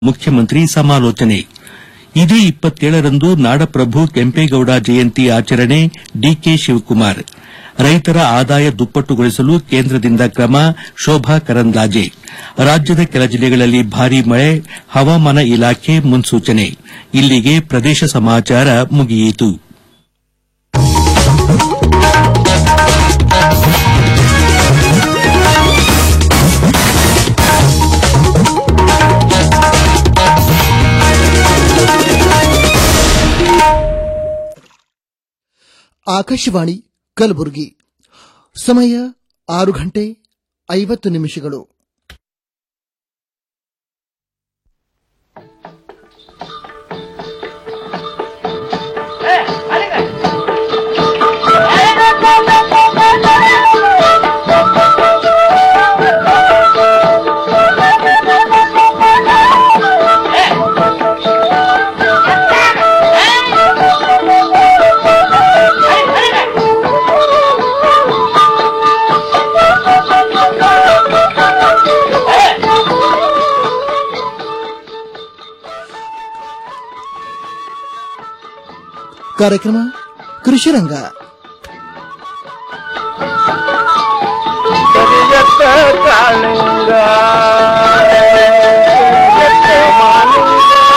ಮುಖ್ಯಮಂತ್ರಿ ಸಮಾಲೋಚನೆ ಇದೇ ಇಪ್ಪತ್ತೇಳರಂದು ನಾಡಪ್ರಭು ಕೆಂಪೇಗೌಡ ಜಯಂತಿ ಆಚರಣೆ ಡಿಕೆ ಶಿವಕುಮಾರ್ ರೈತರ ಆದಾಯ ದುಪ್ಪಟ್ಟುಗೊಳಿಸಲು ಕೇಂದ್ರದಿಂದ ಕ್ರಮ ಶೋಭಾ ಕರಂದ್ಲಾಜೆ ರಾಜ್ಯದ ಕೆಲ ಜಿಲ್ಲೆಗಳಲ್ಲಿ ಭಾರೀ ಮಳೆ ಹವಾಮಾನ ಇಲಾಖೆ ಮುನ್ಸೂಚನೆ ಇಲ್ಲಿಗೆ ಪ್ರದೇಶ ಸಮಾಚಾರ ಮುಗಿಯಿತು ಆಕಾಶವಾಣಿ ಕಲಬುರಗಿ ಸಮಯ ಆರು ಗಂಟೆ ಐವತ್ತು ನಿಮಿಷಗಳು ಕಾರ್ಯಕ್ರಮ ಕೃಷಿರಂಗ ಕರಿಯತ್ತ ಕಾಳಿಂಗ ಕರಿಯತ್ತ ಮಾಲಿಂಗ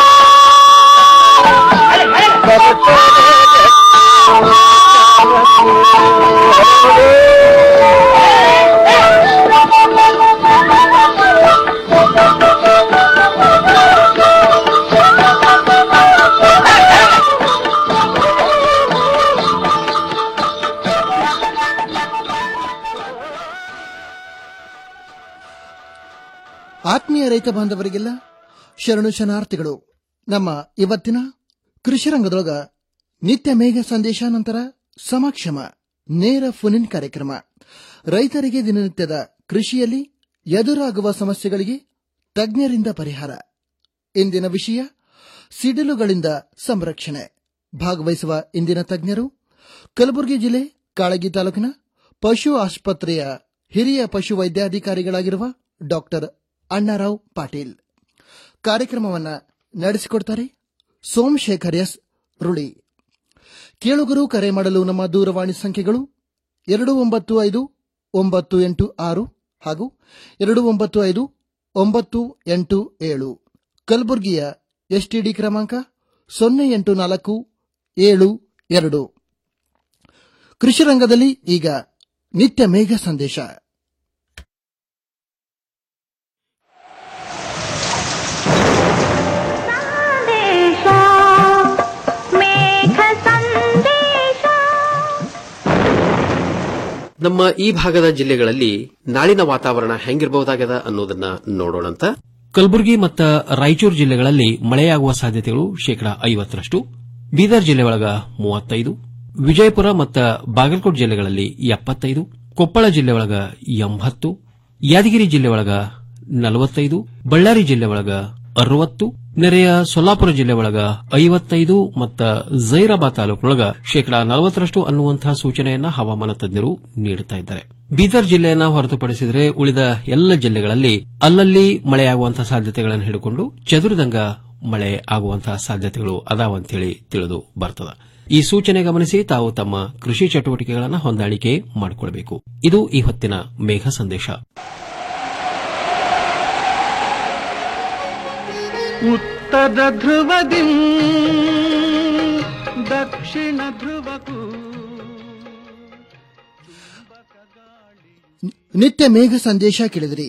ಆತ್ಮೀಯ ರೈತ ಬಾಂಧವರಿಗೆಲ್ಲ ಶರಣು ಶರಣಾರ್ಥಿಗಳು ನಮ್ಮ ಇವತ್ತಿನ ಕೃಷಿರಂಗದೊಳಗ ನಿತ್ಯ ಮೇಘ ಸಂದೇಶ ನಂತರ ಸಮಕ್ಷಮ ನೇರ ಫೋನಿನ್ ಕಾರ್ಯಕ್ರಮ ರೈತರಿಗೆ ದಿನನಿತ್ಯದ ಕೃಷಿಯಲ್ಲಿ ಎದುರಾಗುವ ಸಮಸ್ಯೆಗಳಿಗೆ ತಜ್ಞರಿಂದ ಪರಿಹಾರ ಇಂದಿನ ವಿಷಯ ಸಿಡಿಲುಗಳಿಂದ ಸಂರಕ್ಷಣೆ ಭಾಗವಹಿಸುವ ಇಂದಿನ ತಜ್ಞರು ಕಲಬುರಗಿ ಜಿಲ್ಲೆ ಕಾಳಗಿ ತಾಲೂಕಿನ ಪಶು ಆಸ್ಪತ್ರೆಯ ಹಿರಿಯ ಪಶು ವೈದ್ಯಾಧಿಕಾರಿಗಳಾಗಿರುವ ಡಾಕ್ಟರ್ ಅಣ್ಣಾರಾವ್ ಪಾಟೀಲ್ ಕಾರ್ಯಕ್ರಮವನ್ನ ನಡೆಸಿಕೊಡ್ತಾರೆ ಸೋಮಶೇಖರ್ ಎಸ್ ರುಳಿ ಕೇಳುಗರು ಕರೆ ಮಾಡಲು ನಮ್ಮ ದೂರವಾಣಿ ಸಂಖ್ಯೆಗಳು ಎರಡು ಒಂಬತ್ತು ಐದು ಒಂಬತ್ತು ಎಂಟು ಆರು ಹಾಗೂ ಎರಡು ಒಂಬತ್ತು ಐದು ಒಂಬತ್ತು ಎಂಟು ಏಳು ಕಲಬುರಗಿಯ ಎಸ್ಟಿಡಿ ಕ್ರಮಾಂಕ ಸೊನ್ನೆ ಎಂಟು ನಾಲ್ಕು ಏಳು ಎರಡು ಕೃಷಿ ರಂಗದಲ್ಲಿ ಈಗ ನಿತ್ಯ ಮೇಘ ಸಂದೇಶ ಸಂದೇಶ ಮೇಘ ಸಂದೇಶ ನಮ್ಮ ಈ ಭಾಗದ ಜಿಲ್ಲೆಗಳಲ್ಲಿ ನಾಳಿನ ವಾತಾವರಣ ಹೆಂಗಿರಬಹುದಾಗದ ಅನ್ನೋದನ್ನ ನೋಡೋಣಂತ ಕಲಬುರಗಿ ಮತ್ತು ರಾಯಚೂರು ಜಿಲ್ಲೆಗಳಲ್ಲಿ ಮಳೆಯಾಗುವ ಸಾಧ್ಯತೆಗಳು ಶೇಕಡಾ ಐವತ್ತರಷ್ಟು ಬೀದರ್ ಜಿಲ್ಲೆ ಒಳಗ ಮೂವತ್ತೈದು ವಿಜಯಪುರ ಮತ್ತು ಬಾಗಲಕೋಟೆ ಜಿಲ್ಲೆಗಳಲ್ಲಿ ಎಪ್ಪತ್ತೈದು ಕೊಪ್ಪಳ ಜಿಲ್ಲೆ ಒಳಗ ಎಂಬತ್ತು ಯಾದಗಿರಿ ಜಿಲ್ಲೆ ಒಳಗ ನಲವತ್ತೈದು ಬಳ್ಳಾರಿ ಜಿಲ್ಲೆ ಒಳಗ ಅರವತ್ತು ನೆರೆಯ ಸೊಲ್ಲಾಪುರ ಜಿಲ್ಲೆ ಒಳಗ ಐವತ್ತೈದು ಮತ್ತು ಜೈರಾಬಾದ್ ತಾಲೂಕಿನೊಳಗ ಶೇಕಡಾ ನಲವತ್ತರಷ್ಟು ಅನ್ನುವಂತಹ ಸೂಚನೆಯನ್ನ ಹವಾಮಾನ ತಜ್ಞರು ನೀಡುತ್ತಾ ಇದ್ದಾರೆ ಬೀದರ್ ಜಿಲ್ಲೆಯನ್ನ ಹೊರತುಪಡಿಸಿದರೆ ಉಳಿದ ಎಲ್ಲ ಜಿಲ್ಲೆಗಳಲ್ಲಿ ಅಲ್ಲಲ್ಲಿ ಮಳೆಯಾಗುವಂತಹ ಸಾಧ್ಯತೆಗಳನ್ನು ಹಿಡಿಕೊಂಡು ಚದುರಿದಂಗ ಮಳೆ ಆಗುವಂತಹ ಸಾಧ್ಯತೆಗಳು ಅದಾವಂತೇಳಿ ತಿಳಿದು ಬರ್ತದೆ ಈ ಸೂಚನೆ ಗಮನಿಸಿ ತಾವು ತಮ್ಮ ಕೃಷಿ ಚಟುವಟಿಕೆಗಳನ್ನು ಹೊಂದಾಣಿಕೆ ಮಾಡಿಕೊಳ್ಳಬೇಕು ಇದು ಈ ಹೊತ್ತಿನ ಮೇಘ ಸಂದೇಶ ಉತ್ತರ ಧ್ರುವದಿ ದಕ್ಷಿಣ ಧ್ರುವಕ್ಕೂ ನಿತ್ಯ ಮೇಘ ಸಂದೇಶ ಕೇಳಿದ್ರಿ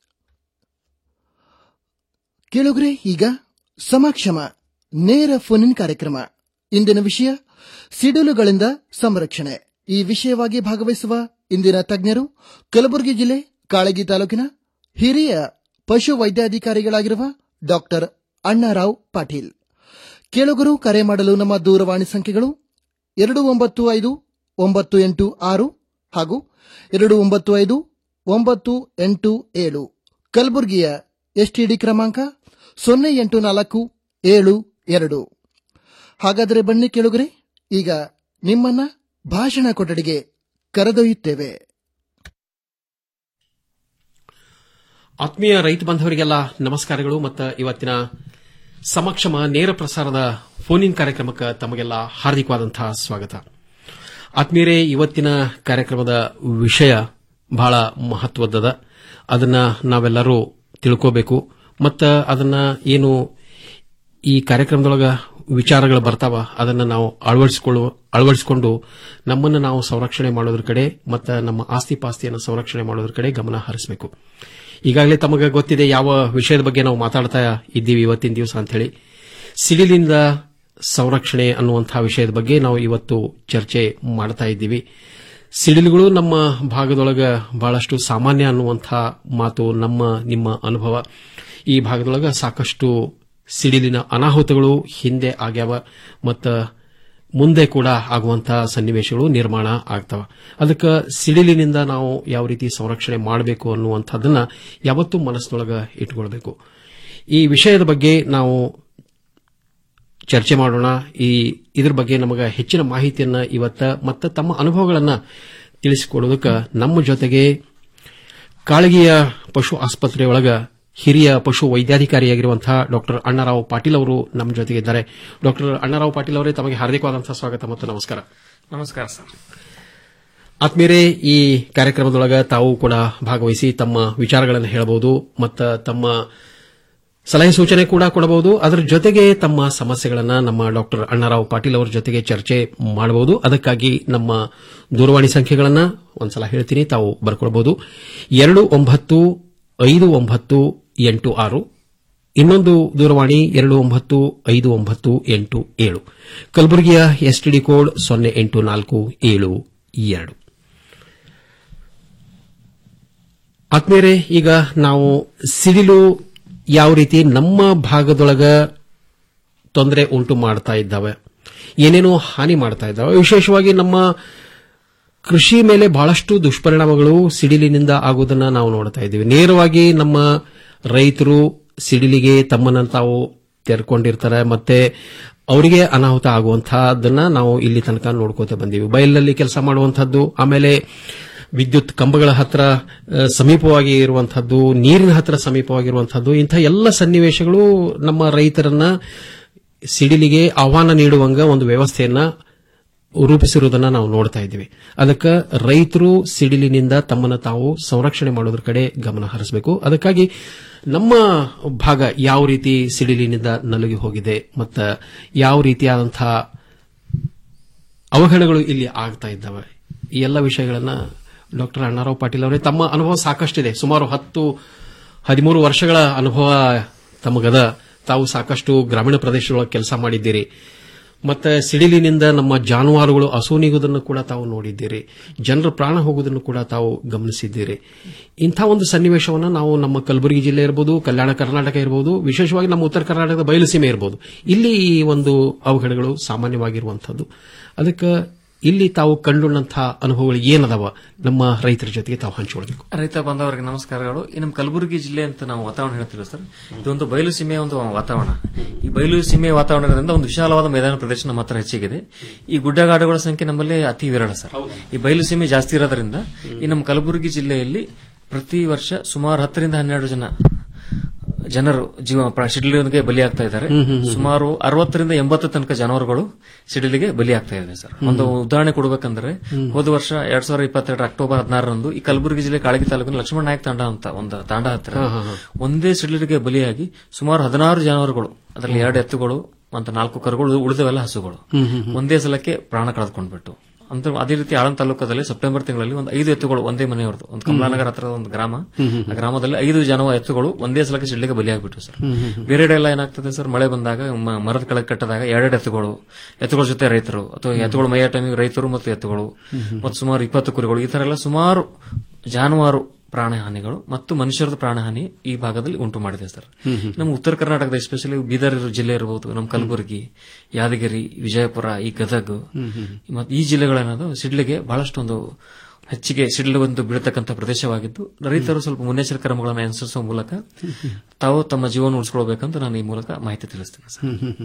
ಕೇಳುಗ್ರೆ ಈಗ ಸಮಕ್ಷಮ ನೇರ ಫೋನಿನ್ ಕಾರ್ಯಕ್ರಮ ಇಂದಿನ ವಿಷಯ ಸಿಡಿಲುಗಳಿಂದ ಸಂರಕ್ಷಣೆ ಈ ವಿಷಯವಾಗಿ ಭಾಗವಹಿಸುವ ಇಂದಿನ ತಜ್ಞರು ಕಲಬುರಗಿ ಜಿಲ್ಲೆ ಕಾಳಗಿ ತಾಲೂಕಿನ ಹಿರಿಯ ಪಶು ವೈದ್ಯಾಧಿಕಾರಿಗಳಾಗಿರುವ ಡಾಕ್ಟರ್ ಅಣ್ಣಾರಾವ್ ಪಾಟೀಲ್ ಕೇಳುಗರು ಕರೆ ಮಾಡಲು ನಮ್ಮ ದೂರವಾಣಿ ಸಂಖ್ಯೆಗಳು ಎರಡು ಒಂಬತ್ತು ಐದು ಒಂಬತ್ತು ಎಂಟು ಆರು ಹಾಗೂ ಎರಡು ಒಂಬತ್ತು ಐದು ಒಂಬತ್ತು ಎಂಟು ಏಳು ಕಲಬುರಗಿಯ ಎಸ್ಟಿಡಿ ಕ್ರಮಾಂಕ ಸೊನ್ನೆ ಎಂಟು ನಾಲ್ಕು ಏಳು ಎರಡು ಹಾಗಾದರೆ ಬನ್ನಿ ಕೇಳುಗರೆ ಈಗ ನಿಮ್ಮನ್ನ ಭಾಷಣ ಕೊಠಡಿಗೆ ಕರೆದೊಯ್ಯುತ್ತೇವೆ ಆತ್ಮೀಯ ರೈತ ಬಾಂಧವರಿಗೆಲ್ಲ ನಮಸ್ಕಾರಗಳು ಮತ್ತು ಇವತ್ತಿನ ಸಮಕ್ಷಮ ನೇರ ಪ್ರಸಾರದ ಫೋನ್ ಇನ್ ಕಾರ್ಯಕ್ರಮಕ್ಕೆ ತಮಗೆಲ್ಲ ಹಾರ್ದಿಕವಾದಂತಹ ಸ್ವಾಗತ ಆತ್ಮೀಯರೇ ಇವತ್ತಿನ ಕಾರ್ಯಕ್ರಮದ ವಿಷಯ ಬಹಳ ಮಹತ್ವದ್ದದ ಅದನ್ನ ನಾವೆಲ್ಲರೂ ತಿಳ್ಕೋಬೇಕು ಮತ್ತು ಅದನ್ನ ಏನು ಈ ಕಾರ್ಯಕ್ರಮದೊಳಗ ವಿಚಾರಗಳು ಬರ್ತಾವ ಅದನ್ನ ನಾವು ಅಳವಡಿಸಿಕೊಳ್ಳುವ ಅಳವಡಿಸಿಕೊಂಡು ನಮ್ಮನ್ನು ನಾವು ಸಂರಕ್ಷಣೆ ಮಾಡೋದ್ರ ಕಡೆ ಮತ್ತು ನಮ್ಮ ಆಸ್ತಿ ಪಾಸ್ತಿಯನ್ನು ಸಂರಕ್ಷಣೆ ಮಾಡೋದ್ರ ಕಡೆ ಗಮನ ಹರಿಸಬೇಕು ಈಗಾಗಲೇ ತಮಗೆ ಗೊತ್ತಿದೆ ಯಾವ ವಿಷಯದ ಬಗ್ಗೆ ನಾವು ಮಾತಾಡ್ತಾ ಇದ್ದೀವಿ ಇವತ್ತಿನ ದಿವಸ ಅಂತ ಹೇಳಿ ಸಿಡಿಲಿಂದ ಸಂರಕ್ಷಣೆ ಅನ್ನುವಂತಹ ವಿಷಯದ ಬಗ್ಗೆ ನಾವು ಇವತ್ತು ಚರ್ಚೆ ಮಾಡ್ತಾ ಇದ್ದೀವಿ ಸಿಡಿಲುಗಳು ನಮ್ಮ ಭಾಗದೊಳಗ ಬಹಳಷ್ಟು ಸಾಮಾನ್ಯ ಅನ್ನುವಂತಹ ಮಾತು ನಮ್ಮ ನಿಮ್ಮ ಅನುಭವ ಈ ಭಾಗದೊಳಗ ಸಾಕಷ್ಟು ಸಿಡಿಲಿನ ಅನಾಹುತಗಳು ಹಿಂದೆ ಆಗ್ಯಾವ ಮತ್ತು ಮುಂದೆ ಕೂಡ ಆಗುವಂತಹ ಸನ್ನಿವೇಶಗಳು ನಿರ್ಮಾಣ ಆಗ್ತವ ಅದಕ್ಕೆ ಸಿಡಿಲಿನಿಂದ ನಾವು ಯಾವ ರೀತಿ ಸಂರಕ್ಷಣೆ ಮಾಡಬೇಕು ಅನ್ನುವಂಥದ್ದನ್ನ ಯಾವತ್ತೂ ಮನಸ್ಸಿನೊಳಗ ಇಟ್ಕೊಳ್ಬೇಕು ಈ ವಿಷಯದ ಬಗ್ಗೆ ನಾವು ಚರ್ಚೆ ಮಾಡೋಣ ಈ ಇದ್ರ ಬಗ್ಗೆ ನಮಗೆ ಹೆಚ್ಚಿನ ಮಾಹಿತಿಯನ್ನ ಇವತ್ತ ಮತ್ತು ತಮ್ಮ ಅನುಭವಗಳನ್ನ ತಿಳಿಸಿಕೊಡೋದಕ್ಕೆ ನಮ್ಮ ಜೊತೆಗೆ ಕಾಳಗಿಯ ಪಶು ಆಸ್ಪತ್ರೆಯೊಳಗ ಹಿರಿಯ ಪಶು ವೈದ್ಯಾಧಿಕಾರಿಯಾಗಿರುವಂತಹ ಡಾಕ್ಟರ್ ಅಣ್ಣರಾವ್ ಪಾಟೀಲ್ ಅವರು ನಮ್ಮ ಜೊತೆಗಿದ್ದಾರೆ ಡಾಕ್ಟರ್ ಅಣ್ಣರಾವ್ ಪಾಟೀಲ್ ಅವರೇ ತಮಗೆ ಹಾರ್ದಿಕವಾದಂತಹ ಸ್ವಾಗತ ಮತ್ತು ನಮಸ್ಕಾರ ನಮಸ್ಕಾರ ಸರ್ ಆತ್ಮೀಯರೇ ಈ ಕಾರ್ಯಕ್ರಮದೊಳಗ ತಾವು ಕೂಡ ಭಾಗವಹಿಸಿ ತಮ್ಮ ವಿಚಾರಗಳನ್ನು ಹೇಳಬಹುದು ಮತ್ತು ತಮ್ಮ ಸಲಹೆ ಸೂಚನೆ ಕೂಡ ಕೊಡಬಹುದು ಅದರ ಜೊತೆಗೆ ತಮ್ಮ ಸಮಸ್ಯೆಗಳನ್ನ ನಮ್ಮ ಡಾಕ್ಟರ್ ಅಣ್ಣರಾವ್ ಪಾಟೀಲ್ ಅವರ ಜೊತೆಗೆ ಚರ್ಚೆ ಮಾಡಬಹುದು ಅದಕ್ಕಾಗಿ ನಮ್ಮ ದೂರವಾಣಿ ಸಂಖ್ಯೆಗಳನ್ನ ಒಂದ್ಸಲ ಹೇಳ್ತೀನಿ ತಾವು ಬರ್ಕೊಳ್ಬಹುದು ಎರಡು ಒಂಬತ್ತು ಐದು ಒಂಬತ್ತು ಎಂಟು ಆರು ಇನ್ನೊಂದು ದೂರವಾಣಿ ಎರಡು ಒಂಬತ್ತು ಐದು ಒಂಬತ್ತು ಎಂಟು ಏಳು ಕಲಬುರಗಿಯ ಎಸ್ಟಿಡಿ ಕೋಡ್ ಸೊನ್ನೆ ಎಂಟು ನಾಲ್ಕು ಏಳು ಎರಡು ಆತ್ಮೀಯರೇ ಈಗ ನಾವು ಸಿಡಿಲು ಯಾವ ರೀತಿ ನಮ್ಮ ಭಾಗದೊಳಗ ತೊಂದರೆ ಉಂಟು ಮಾಡ್ತಾ ಇದ್ದಾವೆ ಏನೇನೋ ಹಾನಿ ಮಾಡ್ತಾ ಇದ್ದಾವೆ ವಿಶೇಷವಾಗಿ ನಮ್ಮ ಕೃಷಿ ಮೇಲೆ ಬಹಳಷ್ಟು ದುಷ್ಪರಿಣಾಮಗಳು ಸಿಡಿಲಿನಿಂದ ಆಗುವುದನ್ನು ನಾವು ನೋಡ್ತಾ ಇದ್ದೀವಿ ನೇರವಾಗಿ ನಮ್ಮ ರೈತರು ಸಿಡಿಲಿಗೆ ತಮ್ಮನ್ನ ತಾವು ತೆರ್ಕೊಂಡಿರ್ತಾರೆ ಮತ್ತೆ ಅವರಿಗೆ ಅನಾಹುತ ಆಗುವಂತಹದನ್ನ ನಾವು ಇಲ್ಲಿ ತನಕ ನೋಡ್ಕೋತ ಬಂದೀವಿ ಬಯಲಿನಲ್ಲಿ ಕೆಲಸ ಮಾಡುವಂತಹದ್ದು ಆಮೇಲೆ ವಿದ್ಯುತ್ ಕಂಬಗಳ ಹತ್ರ ಅ, ಸಮೀಪವಾಗಿ ಇರುವಂತಹದ್ದು ನೀರಿನ ಹತ್ರ ಸಮೀಪವಾಗಿರುವಂತಹದ್ದು ಇಂಥ ಎಲ್ಲ ಸನ್ನಿವೇಶಗಳು ನಮ್ಮ ರೈತರನ್ನ ಸಿಡಿಲಿಗೆ ಆಹ್ವಾನ ನೀಡುವಂಗ ಒಂದು ವ್ಯವಸ್ಥೆಯನ್ನ ರೂಪಿಸಿರುವುದನ್ನ ನಾವು ನೋಡ್ತಾ ಇದ್ದೀವಿ ಅದಕ್ಕೆ ರೈತರು ಸಿಡಿಲಿನಿಂದ ತಮ್ಮನ್ನು ತಾವು ಸಂರಕ್ಷಣೆ ಮಾಡೋದ್ರ ಕಡೆ ಗಮನ ಹರಿಸಬೇಕು ಅದಕ್ಕಾಗಿ ನಮ್ಮ ಭಾಗ ಯಾವ ರೀತಿ ಸಿಡಿಲಿನಿಂದ ನಲುಗಿ ಹೋಗಿದೆ ಮತ್ತು ಯಾವ ರೀತಿಯಾದಂತಹ ಅವಘಡಗಳು ಇಲ್ಲಿ ಆಗ್ತಾ ಇದ್ದಾವೆ ಈ ಎಲ್ಲ ವಿಷಯಗಳನ್ನ ಡಾಕ್ಟರ್ ಅಣ್ಣಾರಾವ್ ಪಾಟೀಲ್ ಅವರೇ ತಮ್ಮ ಅನುಭವ ಸಾಕಷ್ಟಿದೆ ಸುಮಾರು ಹತ್ತು ಹದಿಮೂರು ವರ್ಷಗಳ ಅನುಭವ ತಮಗದ ತಾವು ಸಾಕಷ್ಟು ಗ್ರಾಮೀಣ ಪ್ರದೇಶದೊಳಗೆ ಕೆಲಸ ಮಾಡಿದ್ದೀರಿ ಮತ್ತೆ ಸಿಡಿಲಿನಿಂದ ನಮ್ಮ ಜಾನುವಾರುಗಳು ಅಸೂನಿಗುವುದನ್ನು ಕೂಡ ತಾವು ನೋಡಿದ್ದೀರಿ ಜನರ ಪ್ರಾಣ ಹೋಗುವುದನ್ನು ಕೂಡ ತಾವು ಗಮನಿಸಿದ್ದೀರಿ ಇಂಥ ಒಂದು ಸನ್ನಿವೇಶವನ್ನು ನಾವು ನಮ್ಮ ಕಲಬುರಗಿ ಜಿಲ್ಲೆ ಇರಬಹುದು ಕಲ್ಯಾಣ ಕರ್ನಾಟಕ ಇರಬಹುದು ವಿಶೇಷವಾಗಿ ನಮ್ಮ ಉತ್ತರ ಕರ್ನಾಟಕದ ಬಯಲುಸೀಮೆ ಇರಬಹುದು ಇಲ್ಲಿ ಈ ಒಂದು ಅವಘಡಗಳು ಸಾಮಾನ್ಯವಾಗಿರುವಂತಹದ್ದು ಅದಕ್ಕೆ ಇಲ್ಲಿ ತಾವು ಕಂಡುಕೊಂಡಂತಹ ಅನುಭವಗಳು ಏನದವ ನಮ್ಮ ರೈತರ ಜೊತೆಗೆ ತಾವು ಹಂಚಿಕೊಳ್ಬೇಕು ರೈತ ಬಾಂಧವರಿಗೆ ನಮಸ್ಕಾರಗಳು ಈ ನಮ್ಮ ಕಲಬುರಗಿ ಜಿಲ್ಲೆ ಅಂತ ನಾವು ವಾತಾವರಣ ಹೇಳ್ತೀವಿ ಸರ್ ಇದೊಂದು ಬಯಲು ಸೀಮೆಯ ಒಂದು ವಾತಾವರಣ ಈ ಬಯಲು ಸೀಮೆಯ ವಾತಾವರಣದಿಂದ ಒಂದು ವಿಶಾಲವಾದ ಮೈದಾನ ಪ್ರದೇಶ ನಮ್ಮ ಹತ್ರ ಹೆಚ್ಚಿಗಿದೆ ಈ ಗುಡ್ಡಗಾಡುಗಳ ಸಂಖ್ಯೆ ನಮ್ಮಲ್ಲಿ ಅತಿ ವಿರಳ ಸರ್ ಈ ಬಯಲು ಸೀಮೆ ಜಾಸ್ತಿ ಇರೋದ್ರಿಂದ ಈ ನಮ್ಮ ಕಲಬುರಗಿ ಜಿಲ್ಲೆಯಲ್ಲಿ ಪ್ರತಿ ವರ್ಷ ಸುಮಾರು ಹತ್ತರಿಂದ ಹನ್ನೆರಡು ಜನ ಜನರು ಜೀವ ಪ್ರ- ಸಿಡಿಲಿಗೆ ಬಲಿಯಾಗ್ತಾ ಇದ್ದಾರೆ ಸುಮಾರು ಅರವತ್ತರಿಂದ ಎಂಬತ್ತು ತನಕ ಜಾನುವಾರುಗಳು ಸಿಡಿಲಿಗೆ ಬಲಿಯಾಗ್ತಾ ಇದೆ ಸರ್ ಒಂದು ಉದಾಹರಣೆ ಕೊಡಬೇಕಂದ್ರೆ ಹೋದ ವರ್ಷ ಎರಡ್ ಸಾವಿರದ ಇಪ್ಪತ್ತೆರಡು ಅಕ್ಟೋಬರ್ ಹದಿನಾರರಂದು ಈ ಕಲಬುರಗಿ ಜಿಲ್ಲೆ ಕಾಳಗಿ ತಾಲೂಕಿನ ಲಕ್ಷ್ಮಣ ನಾಯಕ್ ತಾಂಡ ಅಂತ ಒಂದು ತಾಂಡ ಹತ್ತಿರ ಒಂದೇ ಸಿಡಿಲಿಗೆ ಬಲಿಯಾಗಿ ಸುಮಾರು ಹದಿನಾರು ಜಾನುವಾರುಗಳು ಅದರಲ್ಲಿ ಎರಡು ಎತ್ತುಗಳು ಮತ್ತು ನಾಲ್ಕು ಕರುಗಳು ಉಳಿದವೆಲ್ಲ ಹಸುಗಳು ಒಂದೇ ಸಲಕ್ಕೆ ಪ್ರಾಣ ಕಳೆದುಕೊಂಡ್ಬಿಟ್ಟು ಅಂತ ಅದೇ ರೀತಿ ಆಳಂದ ತಾಲೂಕದಲ್ಲಿ ಸೆಪ್ಟೆಂಬರ್ ತಿಂಗಳಲ್ಲಿ ಒಂದು ಐದು ಎತ್ತುಗಳು ಒಂದೇ ಮನೆಯವ್ರದ್ದು ಒಂದು ಕಮಲಾನಗರ ಹತ್ರ ಒಂದು ಗ್ರಾಮ ಆ ಗ್ರಾಮದಲ್ಲಿ ಐದು ಜನ ಎತ್ತುಗಳು ಒಂದೇ ಸಲಕ್ಕೆ ಸಿಡ್ಲಿಗೆ ಬಲಿಯಾಗ್ಬಿಟ್ಟು ಸರ್ ಬೇರೆ ಎಲ್ಲ ಏನಾಗ್ತದೆ ಸರ್ ಮಳೆ ಬಂದಾಗ ಮ- ಮರದ ಕೆಳಗೆ ಕಟ್ಟದಾಗ ಎರಡೆರಡು ಎತ್ತುಗಳು ಎತ್ತುಗಳ ಜೊತೆ ರೈತರು ಅಥವಾ ಎತ್ತುಗಳು ಮೈಯ ಟೈಮಿಗೆ ರೈತರು ಮತ್ತು ಎತ್ತುಗಳು ಮತ್ತು ಸುಮಾರು ಇಪ್ಪತ್ತು ಕುರಿಗಳು ಈ ತರ ಎಲ್ಲ ಸುಮಾರು ಜಾನುವಾರು ಪ್ರಾಣಹಾನಿಗಳು ಮತ್ತು ಮನುಷ್ಯರದ ಪ್ರಾಣಹಾನಿ ಈ ಭಾಗದಲ್ಲಿ ಉಂಟು ಮಾಡಿದೆ ಸರ್ ನಮ್ಮ ಉತ್ತರ ಕರ್ನಾಟಕದ ಎಸ್ಪೆಷಲಿ ಬೀದರ್ ಇರೋ ಜಿಲ್ಲೆ ಇರಬಹುದು ನಮ್ಮ ಕಲಬುರಗಿ ಯಾದಗಿರಿ ವಿಜಯಪುರ ಈ ಗದಗ ಮತ್ತು ಈ ಜಿಲ್ಲೆಗಳೇನದು ಸಿಡ್ಲಿಗೆ ಬಹಳಷ್ಟು ಒಂದು ಹೆಚ್ಚಿಗೆ ಸಿಡಿಲು ಒಂದು ಬೀಳತಕ್ಕಂಥ ಪ್ರದೇಶವಾಗಿದ್ದು ರೈತರು ಸ್ವಲ್ಪ ಮುನ್ನೆಚ್ಚರಿಕೆ ಕ್ರಮಗಳನ್ನು ಅನುಸರಿಸುವ ಮೂಲಕ ತಾವು ತಮ್ಮ ಜೀವನ ಉಳಿಸ್ಕೊಳ್ಬೇಕಂತ ನಾನು ಈ ಮೂಲಕ ಮಾಹಿತಿ ತಿಳಿಸ್ತೇನೆ ಸರ್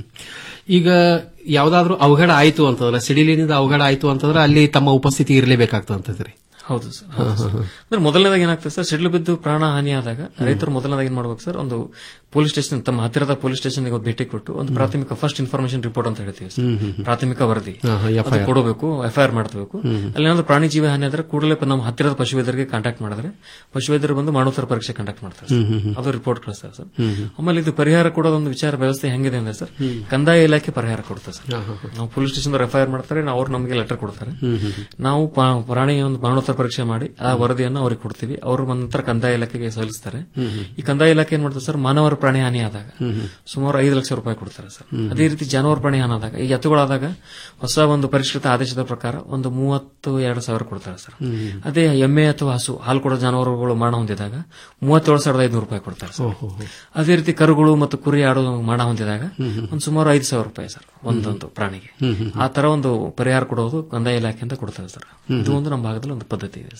ಈಗ ಯಾವ್ದಾದ್ರೂ ಅವಘಡ ಆಯ್ತು ಅಂತಂದ್ರೆ ಸಿಡಿಲಿನಿಂದ ಅವಘಡ ಆಯ್ತು ಅಂತಂದ್ರೆ ಅಲ್ಲಿ ತಮ್ಮ ಉಪಸ್ಥಿತಿ ಇರಲೇಬೇಕಾಗ್ತದೆ ಅಂತಂದ್ರಿ ಹೌದು ಸರ್ ಹೌದು ಸರ್. ಅಂದ್ರೆ ಮೊದಲನೇದಾಗಿ ಏನಾಗ್ತದೆ ಸರ್ ಸಿಡ್ಲು ಬಿದ್ದು ಪ್ರಾಣ ಹಾನಿ ಆದಾಗ ರೈತರು ಮೊದಲನೇದಾಗಿ ಏನ್ ಮಾಡ್ಬೇಕು ಸರ್ ಒಂದು ಪೊಲೀಸ್ ಸ್ಟೇಷನ್ ತಮ್ಮ ಹತ್ತಿರದ ಪೊಲೀಸ್ ಸ್ಟೇಷನ್ಗೆ ಒಂದು ಭೇಟಿ ಕೊಟ್ಟು ಒಂದು ಪ್ರಾಥಮಿಕ ಫಸ್ಟ್ ಇನ್ಫಾರ್ಮೇಶನ್ ರಿಪೋರ್ಟ್ ಅಂತ ಹೇಳ್ತೀವಿ ಸರ್. ಪ್ರಾಥಮಿಕ ವರದಿ ಹಾ, ಹಾ, ಅದು FIR. ಕೊಡಬೇಕು ಎಫ್ಐಆರ್ ಮಾಡಬೇಕು ಅಲ್ಲಿ ಏನಾದ್ರು ಪ್ರಾಣಿ ಜೀವ ಹಾನಿ ಆದ್ರೆ ಕೂಡಲೇ ನಮ್ಮ ಹತ್ತಿರದ ಪಶುವೈದ್ಯರಿಗೆ ಕಾಂಟ್ಯಾಕ್ಟ್ ಮಾಡಿದ್ರೆ ಪಶುವೈದ್ಯರು ಬಂದು ಮರಣೋತ್ತರ ಪರೀಕ್ಷೆ ಕಾಂಟ್ಯಾಕ್ಟ್ ಮಾಡ್ತಾರೆ ಸರ್. ಅದು ರಿಪೋರ್ಟ್ ಕಳಿಸ್ತಾರೆ ಸರ್ ಆಮೇಲೆ ಇದು ಪರಿಹಾರ ಕೊಡೋದೊಂದು ವಿಚಾರ ವ್ಯವಸ್ಥೆ ಹೆಂಗಿದೆ ಅಂದ್ರೆ ಸರ್ ಕಂದಾಯ ಇಲಾಖೆ ಪರಿಹಾರ ಕೊಡ್ತಾರೆ ಸರ್ ನಾವು ಪೊಲೀಸ್ ಸ್ಟೇಷನ್ ಎಫ್ಐಆರ್ ಮಾಡ್ತಾರೆ ನಾವು ಅವ್ರು ನಮಗೆ ಲೆಟರ್ ಕೊಡ್ತಾರೆ ನಾವು ಪಾ- ಪ್ರಾಣಿ ಒಂದು ಮರಣೋತ್ತರ ಪರೀಕ್ಷೆ ಮಾಡಿ ಆ ವರದಿಯನ್ನು ಅವ್ರಿಗೆ ಕೊಡ್ತೀವಿ ಅವರು ನಂತರ ಕಂದಾಯ ಇಲಾಖೆಗೆ ಸಲ್ಲಿಸ್ತಾರೆ ಈ ಕಂದಾಯ ಇಲಾಖೆ ಏನ್ ಮಾಡ್ತಾರೆ ಸರ್ ಮಾನವರ ಪ್ರಾಣಿ ಹಾನಿ ಆದಾಗ ಸುಮಾರು ಐದು ಲಕ್ಷ ರೂಪಾಯಿ ಕೊಡ್ತಾರೆ ಸರ್ ಅದೇ ರೀತಿ ಜಾನುವಾರು ಪ್ರಾಣಿ ಹಾನಿ ಆದಾಗ ಈ ಎತ್ತುಗಳಾದಾಗ ಹೊಸ ಒಂದು ಪರಿಷ್ಕೃತ ಆದೇಶದ ಪ್ರಕಾರ ಒಂದು ಮೂವತ್ತು ಎರಡು ಸಾವಿರ ಕೊಡ್ತಾರೆ ಸರ್ ಅದೇ ಎಮ್ಮೆ ಅಥವಾ ಹಸು ಹಾಲು ಕೊಡೋ ಜಾನುವಾರುಗಳು ಮರಣ ಹೊಂದಿದಾಗ ಮೂವತ್ತೇಳು ಸಾವಿರದ ಐದುನೂರು ರೂಪಾಯಿ ಕೊಡ್ತಾರೆ ಸರ್ ಅದೇ ರೀತಿ ಕರುಗಳು ಮತ್ತು ಕುರಿ ಆಡು ಮರಣ ಹೊಂದಿದಾಗ ಒಂದು ಸುಮಾರು ಐದು ಸಾವಿರ ರೂಪಾಯಿ ಸರ್ ಒಂದೊಂದು ಪ್ರಾಣಿಗೆ ಆ ತರ ಒಂದು ಪರಿಹಾರ ಕೊಡೋದು ಕಂದಾಯ ಇಲಾಖೆ ಅಂತ ಕೊಡ್ತಾರೆ ಸರ್ ಇದು ಒಂದು ನಮ್ಮ ಭಾಗದಲ್ಲಿ ಒಂದು ಪದ್ಧತಿ ಇದೆ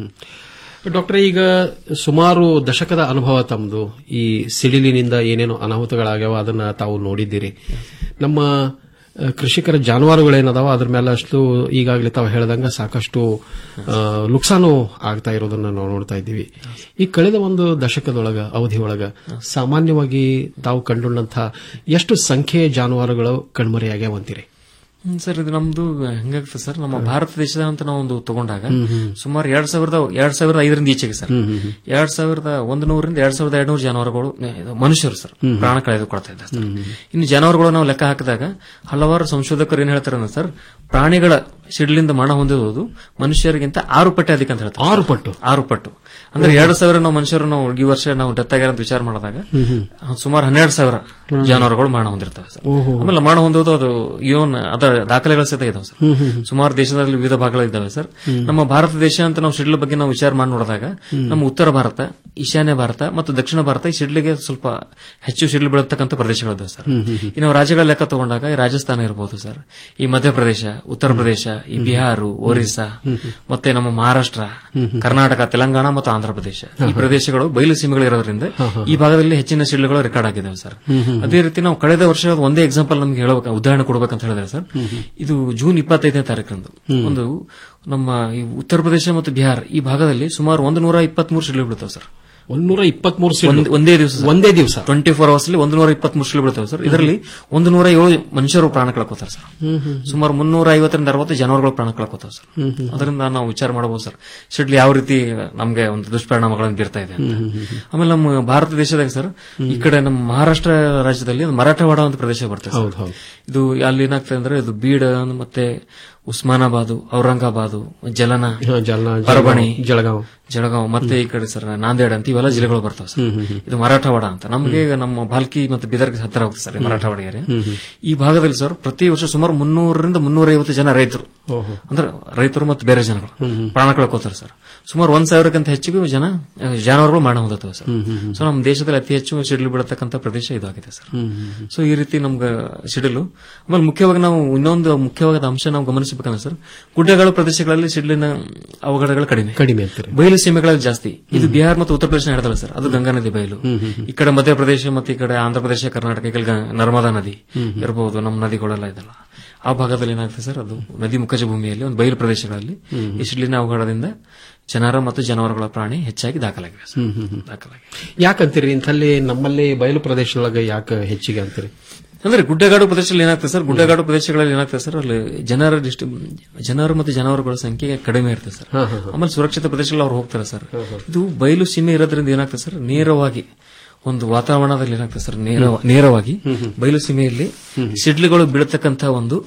ಸರ್ ಡಾಕ್ಟರ್ ಈಗ ಸುಮಾರು ದಶಕದ ಅನುಭವ ತಮ್ಮದು ಈ ಸಿಡಿಲಿನಿಂದ ಏನೇನು ಅನಾಹುತಗಳಾಗ್ಯಾವ ಅದನ್ನ ತಾವು ನೋಡಿದ್ದೀರಿ ನಮ್ಮ ಆ, ಕೃಷಿಕರ ಜಾನುವಾರುಗಳೇನದಾವ ಅದ್ರ ಮೇಲೆ ಅಷ್ಟು ಈಗಾಗಲೇ ತಾವು ಹೇಳ್ದಂಗ ಸಾಕಷ್ಟು ಆ, ನುಕ್ಸಾನು ಆಗ್ತಾ ಇರೋದನ್ನ ನಾವು ನೋಡ್ತಾ ಇದ್ದೀವಿ ಈ ಕಳೆದ ಒಂದು ದಶಕದೊಳಗ ಅವಧಿಯೊಳಗ ಸಾಮಾನ್ಯವಾಗಿ ತಾವು ಕಂಡುಕೊಂಡಂತ ಎಷ್ಟು ಸಂಖ್ಯೆಯ ಜಾನುವಾರುಗಳು ಕಣ್ಮರೆಯಾಗ್ಯಾವಂತೀರಿ ಹ್ಮ್, ಸರ್ ಇದು ನಮ್ದು ಹೆಂಗಾಗ್ತದೆ ಸರ್ ನಮ್ಮ ಭಾರತ ದೇಶದ ಅಂತ ನಾವು ಒಂದು ತಗೊಂಡಾಗ ಸುಮಾರು ಎರಡ್ ಸಾವಿರದ ಎರಡ್ ಸಾವಿರದ ಐದರಿಂದ ಈಚೆಗೆ ಸರ್ ಎರಡ್ ಸಾವಿರದ ಒಂದು ನೂರಿಂದ ಎರಡ್ ಸಾವಿರದ ಎರಡ್ ನೂರು ಜಾನುವಾರುಗಳು ನೆ- ಇದು ಮನುಷ್ಯರು ಸರ್ ಪ್ರಾಣ ಕಳೆದುಕೊಳ್ತಾ ಇದ್ದಾರೆ ಸರ್ ಇನ್ನು ಜಾನುವಾರುಗಳು ನಾವು ಲೆಕ್ಕ ಹಾಕಿದಾಗ ಹಲವಾರು ಸಂಶೋಧಕರು ಏನ್ ಹೇಳ್ತಾರೆ ಅಂದ್ರೆ ಸರ್ ಪ್ರಾಣಿಗಳ ಸಿಡ್ಲಿಂದ ಮರಣ ಹೊಂದಿರುವುದು ಮನುಷ್ಯರಿಗಿಂತ ಆರು ಪಟ್ಟು ಅಧಿಕ ಅಂತ ಹೇಳ್ತಾರೆ ಆರು ಪಟ್ಟು ಆರು ಪಟ್ಟು ಅಂದ್ರೆ ಎರಡು ಸಾವಿರ ನಾವು ಮನುಷ್ಯರು ನಾವು ಈ ವರ್ಷ ನಾವು ಡೆತ್ ಆಗ್ಯಾರ ಅಂತ ವಿಚಾರ ಮಾಡಿದಾಗ ಸುಮಾರು ಹನ್ನೆರಡು ಸಾವಿರ ಜಾನುವಾರುಗಳು ಮರಣ ಹೊಂದಿರ್ತವೆ ಸರ್ ಆಮೇಲೆ ಮರಣ ಹೊಂದೋದು ಅದು ಇವನ್ ಅದರ ದಾಖಲೆಗಳ ಸಹಿತ ಇದಾವೆ ಸರ್ ಸುಮಾರು ದೇಶದಲ್ಲಿ ವಿವಿಧ ಭಾಗಗಳಿದ್ದಾವೆ ಸರ್ ನಮ್ಮ ಭಾರತ ದೇಶ ಅಂತ ನಾವು ಸಿಡ್ಲ ಬಗ್ಗೆ ನಾವು ವಿಚಾರ ಮಾಡಿ ನೋಡಿದಾಗ ನಮ್ಮ ಉತ್ತರ ಭಾರತ ಈಶಾನ್ಯ ಭಾರತ ಮತ್ತು ದಕ್ಷಿಣ ಭಾರತ ಈ ಸಿಡ್ಲಿಗೆ ಸ್ವಲ್ಪ ಹೆಚ್ಚು ಸಿಡ್ಲು ಬೀಳತಕ್ಕಂಥ ಪ್ರದೇಶಗಳಿದ್ದಾವೆ ಸರ್ ಈ ನಾವು ರಾಜ್ಯಗಳ ಲೆಕ್ಕ ತಗೊಂಡಾಗ ಈ ರಾಜಸ್ಥಾನ ಇರಬಹುದು ಸರ್ ಈ ಮಧ್ಯಪ್ರದೇಶ ಉತ್ತರ ಪ್ರದೇಶ ಈ ಬಿಹಾರ ಒರಿಸ್ಸಾ ಮತ್ತೆ ನಮ್ಮ ಮಹಾರಾಷ್ಟ್ರ ಕರ್ನಾಟಕ ತೆಲಂಗಾಣ ಮತ್ತು ಆಂಧ್ರ ಪ್ರದೇಶ ಈ ಪ್ರದೇಶಗಳು ಬಯಲು ಸೀಮೆಗಳು ಇರೋದ್ರಿಂದ ಈ ಭಾಗದಲ್ಲಿ ಹೆಚ್ಚಿನ ಸಿಡ್ಲುಗಳು ರೆಕಾರ್ಡ್ ಆಗಿದ್ದಾವೆ ಸರ್ ಅದೇ ರೀತಿ ನಾವು ಕಳೆದ ವರ್ಷ ಒಂದೇ ಎಕ್ಸಾಂಪಲ್ ನಮ್ಗೆ ಹೇಳಬೇಕು ಉದಾಹರಣೆ ಕೊಡ್ಬೇಕಂತ ಹೇಳಿದ್ರೆ ಸರ್ ಇದು ಜೂನ್ ಇಪ್ಪತ್ತೈದನೇ ತಾರೀಕರಂದು ಒಂದು ನಮ್ಮ ಈ ಉತ್ತರ ಪ್ರದೇಶ ಮತ್ತು ಬಿಹಾರ ಈ ಭಾಗದಲ್ಲಿ ಸುಮಾರು ಒಂದು ನೂರ ಇಪ್ಪತ್ಮೂರು ಸಿಡ್ಲು ಬೀಳ್ತಾವೆ ಸರ್ ಒಂದೂರ ಇಪ್ಪತ್ಮೂರು ಒಂದ್- ಒಂದೇ ದಿವಸ ಒಂದೇ ದಿವಸ ಟ್ವೆಂಟಿ ಫೋರ್ ಅವರ್ಸ್ ಅಲ್ಲಿ ಒಂದು ನೂರ ಇಪ್ಪತ್ಮೂರು ಸಿಡ್ಲು ಬೀಳ್ತಾವೆ ಸರ್ ಇದರಲ್ಲಿ ಒಂದು ನೂರ ಏಳು ಮನುಷ್ಯರು ಪ್ರಾಣ ಕಳ್ಕೊತಾರೆ ಸರ್ ಸುಮಾರು ಮುನ್ನೂರ ಐವತ್ತರಿಂದ ಅರವತ್ತು ಜಾನುವಾರುಗಳು ಪ್ರಾಣ ಕಳ್ಕೊತಾವೆ ಸರ್ ಅದರಿಂದ ನಾವು ವಿಚಾರ ಮಾಡಬಹುದು ಸರ್ ಸಿಡ್ಲು ಯಾವ ರೀತಿ ನಮಗೆ ಒಂದು ದುಷ್ಪರಿಣಾಮಗಳನ್ನು ಬೀರ್ತಾ ಇದೆ ಅಂತ ಆಮೇಲೆ ನಮ್ಮ ಭಾರತ ದೇಶದಾಗ ಸರ್ ಈ ಕಡೆ ನಮ್ಮ ಮಹಾರಾಷ್ಟ್ರ ರಾಜ್ಯದಲ್ಲಿ ಒಂದು ಮರಾಠವಾಡ ಒಂದು ಪ್ರದೇಶ ಬರ್ತದೆ ಸರ್. ಹೌದು, ಹೌದು. ಇದು ಅಲ್ಲಿ ಏನಾಗ್ತದೆ ಅಂದ್ರೆ ಇದು ಬೀಡ್ ಮತ್ತೆ ಉಸ್ಮಾನಾಬಾದು ಔರಂಗಾಬಾದು ಜಲನ ಹಾ, ಜಲ್ನಾ, ಪರಬಣಿ ಜಳಗಾಂವ್, ಜಳಗಾಂವ್. ಜಳಗಾಂವ್ ಮತ್ತೆ ಈ ಕಡೆ ಸರ್ ನಾಂದೇಡ್ ಅಂತ ಇವೆಲ್ಲ ಜಿಲ್ಲೆಗಳು ಬರ್ತಾವೆ ಸರ್ ಇದು ಮರಾಠವಾಡ ಅಂತ ನಮಗೆ ನಮ್ಮ ಬಾಲ್ಕಿ ಮತ್ತು ಬಿದರ್ಗೆ ಹತ್ತಿರ ಹೋಗ್ತದೆ ಸರ್ ಈ ಮರಾಠವಾಡ ಏರಿಯಾ ಈ ಭಾಗದಲ್ಲಿ ಸರ್ ಪ್ರತಿ ವರ್ಷ ಸುಮಾರು ಮುನ್ನೂರರಿಂದ ಮುನ್ನೂರ ಐವತ್ತು ಜನ ರೈತರು ಅಂದ್ರೆ ರೈತರು ಮತ್ತು ಬೇರೆ ಜನಗಳು ಪ್ರಾಣ ಕಳ್ಕೋತಾರೆ ಸರ್ ಸುಮಾರು ಒಂದ್ ಸಾವಿರಕ್ಕಿಂತ ಹೆಚ್ಚಿಗೂ ಜನ ಆ, ಜಾನುವಾರುಗಳು ಮರಣ ಹೊಂದುತ್ತವೆ ಸರ್ ಸೊ ನಮ್ಮ ದೇಶದಲ್ಲಿ ಅತಿ ಹೆಚ್ಚು ಸಿಡಿಲು ಬೀಳತಕ್ಕಂಥ ಪ್ರದೇಶ ಇದಾಗಿದೆ ಸರ್ ಸೊ ಈ ರೀತಿ ನಮ್ಗೆ ಸಿಡಿಲು ಆಮೇಲೆ ಮುಖ್ಯವಾಗಿ ನಾವು ಇನ್ನೊಂದು ಮುಖ್ಯವಾದ ಅಂಶ ನಾವು ಗಮನಿಸಬೇಕಂದ್ರೆ ಸರ್ ಗುಡ್ಡಗಾಡು ಪ್ರದೇಶಗಳಲ್ಲಿ ಸಿಡಿಲಿನ ಅವಘಡಗಳು ಕಡಿಮೆ ಕಡಿಮೆ ಅಂತೀರಿ ಬಯಲು ಸೀಮೆಗಳಲ್ಲಿ ಜಾಸ್ತಿ ಇದು ಬಿಹಾರ ಮತ್ತು ಉತ್ತರ ಪ್ರದೇಶ ನಡೆದಲ್ಲ ಸರ್ ಅದು ಗಂಗಾ ನದಿ ಬಯಲು ಈ ಕಡೆ ಮಧ್ಯಪ್ರದೇಶ ಮತ್ತು ಈ ಕಡೆ ಆಂಧ್ರ ಪ್ರದೇಶ ಕರ್ನಾಟಕ ಈ ಕಡೆ ಗಂಗಾ- ನರ್ಮದಾ ನದಿ ಇರಬಹುದು ನಮ್ಮ ನದಿಗಳೆಲ್ಲ ಇದಲ್ಲ ಆ ಭಾಗದಲ್ಲಿ ಏನಾಗ್ತದೆ ಸರ್ ಅದು ನದಿ ಮುಖಜ ಭೂಮಿಯಲ್ಲಿ ಒಂದು ಬಯಲು ಪ್ರದೇಶಗಳಲ್ಲಿ ಈ ಸಿಡ್ಲಿನ ಅವಘಡದಿಂದ ಜನರ ಮತ್ತು ಜಾನುವಾರುಗಳ ಪ್ರಾಣಿ ಹೆಚ್ಚಾಗಿ ದಾಖಲಾಗಿವೆ ಸರ್ ದಾಖಲಾಗಿವೆ ಯಾಕಂತೀರಿ ಇಂಥಲ್ಲಿ ನಮ್ಮಲ್ಲಿ ಬಯಲು ಪ್ರದೇಶದೊಳಗೆ ಯಾಕೆ ಹೆಚ್ಚಿಗೆ ಅಂತೀರಿ ಅಂದ್ರೆ ಗುಡ್ಡಗಾಡು ಪ್ರದೇಶದಲ್ಲಿ ಏನಾಗ್ತದೆ ಸರ್ ಗುಡ್ಡಗಾಡು ಪ್ರದೇಶಗಳಲ್ಲಿ ಏನಾಗ್ತದೆ ಸರ್ ಅಲ್ಲಿ ಜನರ ಡಿಸ್ಟಿ ಜನರು ಮತ್ತು ಜಾನುವಾರುಗಳ ಸಂಖ್ಯೆ ಕಡಿಮೆ ಇರ್ತದೆ ಸರ್ ಆಮೇಲೆ ಸುರಕ್ಷಿತ ಪ್ರದೇಶಗಳಲ್ಲಿ ಅವ್ರು ಹೋಗ್ತಾರೆ ಸರ್ ಇದು ಬಯಲು ಸೀಮೆ ಇರೋದ್ರಿಂದ ಏನಾಗ್ತದೆ ಸರ್ ನೇರವಾಗಿ ಒಂದು ವಾತಾವರಣದಲ್ಲಿ ಏನಾಗ್ತದೆ ಸರ್ ನೇರ ನೇರವಾಗಿ ಬಯಲು ಸೀಮೆಯಲ್ಲಿ ಸಿಡ್ಲುಗಳು ಬೀಳತಕ್ಕಂತ ಒಂದು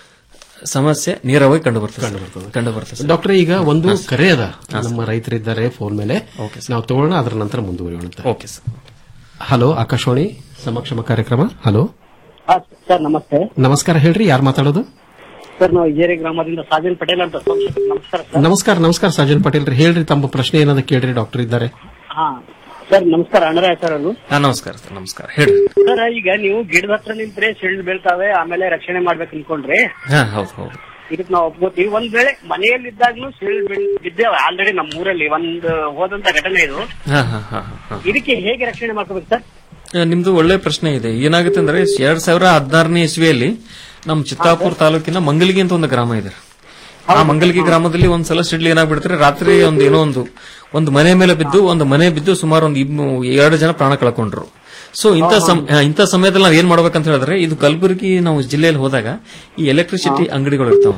ಸಮಸ್ಯೆ ನೇರವಾಗಿ ಕಂಡು ಬರ್ತದೆ ಕಂಡು ಬರ್ತದೆ ಸರ್. ಡಾಕ್ಟರ್ ಈಗ ಒಂದು ಕರೆ ಅದ ನಮ್ಮ ರೈತರಿದ್ದಾರೆ ಫೋನ್ ಮೇಲೆ ನಾವು ತಗೊಳ್ಳೋಣ ಅದರ ನಂತರ ಮುಂದುವರಿಯೋಣ ಓಕೆ ಸರ್ ಹಲೋ ಆಕಾಶವಾಣಿ ಸಮಕ್ಷಮ ಕಾರ್ಯಕ್ರಮ ಹಲೋ ಹಾ, ಸರ್ ನಮಸ್ತೆ ನಮಸ್ಕಾರ ಹೇಳ್ರಿ ಯಾರು ಮಾತಾಡೋದು ಸರ್ ನಾವು ಇಜೇರಿ ಗ್ರಾಮದಿಂದ ಸಾಜಿನ್ ಪಟೇಲ್ ಅಂತ ಸರ್. ನಮಸ್ಕಾರ ಸರ್ ನಮಸ್ಕಾರ ನಮಸ್ಕಾರ ಸಾಜನ್ ಪಟೇಲ್ ರೀ ಹೇಳ್ರಿ ತಮ್ಮ ಪ್ರಶ್ನೆ ಏನದ ಕೇಳ್ರಿ ಡಾಕ್ಟರ್ ಇದ್ದಾರೆ ಹಾ ಸರ್ ನಮಸ್ಕಾರ ಅಣ್ಣರಾಯ ಸರ್ ಅವರು ಹಾ ನಮಸ್ಕಾರ ಸರ್ ನಮಸ್ಕಾರ ಹೇಳಿ ಸರ್ ಈಗ ನೀವು ಗಿಡದ ಹತ್ರ ನಿಂತ್ರೆ ಸಿಳ್ಳು ಬೀಳ್ತಾವೆ ಆಮೇಲೆ ರಕ್ಷಣೆ ಮಾಡ್ಬೇಕು ಅನ್ಕೊಂಡ್ರಿ ಹಾ ಹೌದು ಹೌದು ಇದಕ್ ನಾವು ಒಪ್ಕೋತೀವಿ ಒಂದ್ ವೇಳೆ ಮನೆಯಲ್ಲಿದ್ದಾಗ್ಲೂ ಸಿಳ್ಳು ಬೀಳ್ ಬಿದ್ದೇವೆ ಆಲ್ರೆಡಿ ನಮ್ಮ ಊರಲ್ಲಿ ಒಂದ್ ಹೋದಂತ ಘಟನೆ ಇದು ಹಾ ಹಾ ಹಾ ಹಾ ಇದಕ್ಕೆ ಹೇಗೆ ರಕ್ಷಣೆ ಮಾಡ್ಕೋಬೇಕು ಸರ್ ಆ, ನಿಮ್ದು ಒಳ್ಳೆ ಪ್ರಶ್ನೆ ಇದೆ ಏನಾಗುತ್ತೆ ಅಂದ್ರೆ ಎರಡ್ ಸಾವಿರ ಹದಿನಾರನೇ ಇಸ್ವಿಯಲ್ಲಿ ನಮ್ಮ ಚಿತ್ತಾಪುರ ತಾಲೂಕಿನ ಮಂಗಲಿಗೆ ಅಂತ ಒಂದು ಗ್ರಾಮ ಇದೆ ಆ ಮಂಗಲ್ಗಿ ಗ್ರಾಮದಲ್ಲಿ ಒಂದ್ಸಲ ಸಿಡ್ಲು ಏನಾಗ್ಬಿಡ್ತಾರೆ ರಾತ್ರಿ ಒಂದು ಏನೋ ಒಂದು ಒಂದು ಮನೆ ಮೇಲೆ ಬಿದ್ದು ಒಂದು ಮನೆ ಬಿದ್ದು ಸುಮಾರು ಒಂದು ಇಬ್ನು- ಎರಡು ಜನ ಪ್ರಾಣ ಕಳ್ಕೊಂಡ್ರು ಸೊ ಇಂಥ ಸಮ್- ಆ, ಇಂಥ ಸಮಯದಲ್ಲಿ ನಾವ್ ಏನ್ ಮಾಡ್ಬೇಕಂತ ಹೇಳಿದ್ರೆ ಇದು ಕಲಬುರಗಿ ನಾವು ಜಿಲ್ಲೆಯಲ್ಲಿ ಹೋದಾಗ ಈ ಎಲೆಕ್ಟ್ರಿಸಿಟಿ ಅಂಗಡಿಗಳು ಇರ್ತಾವ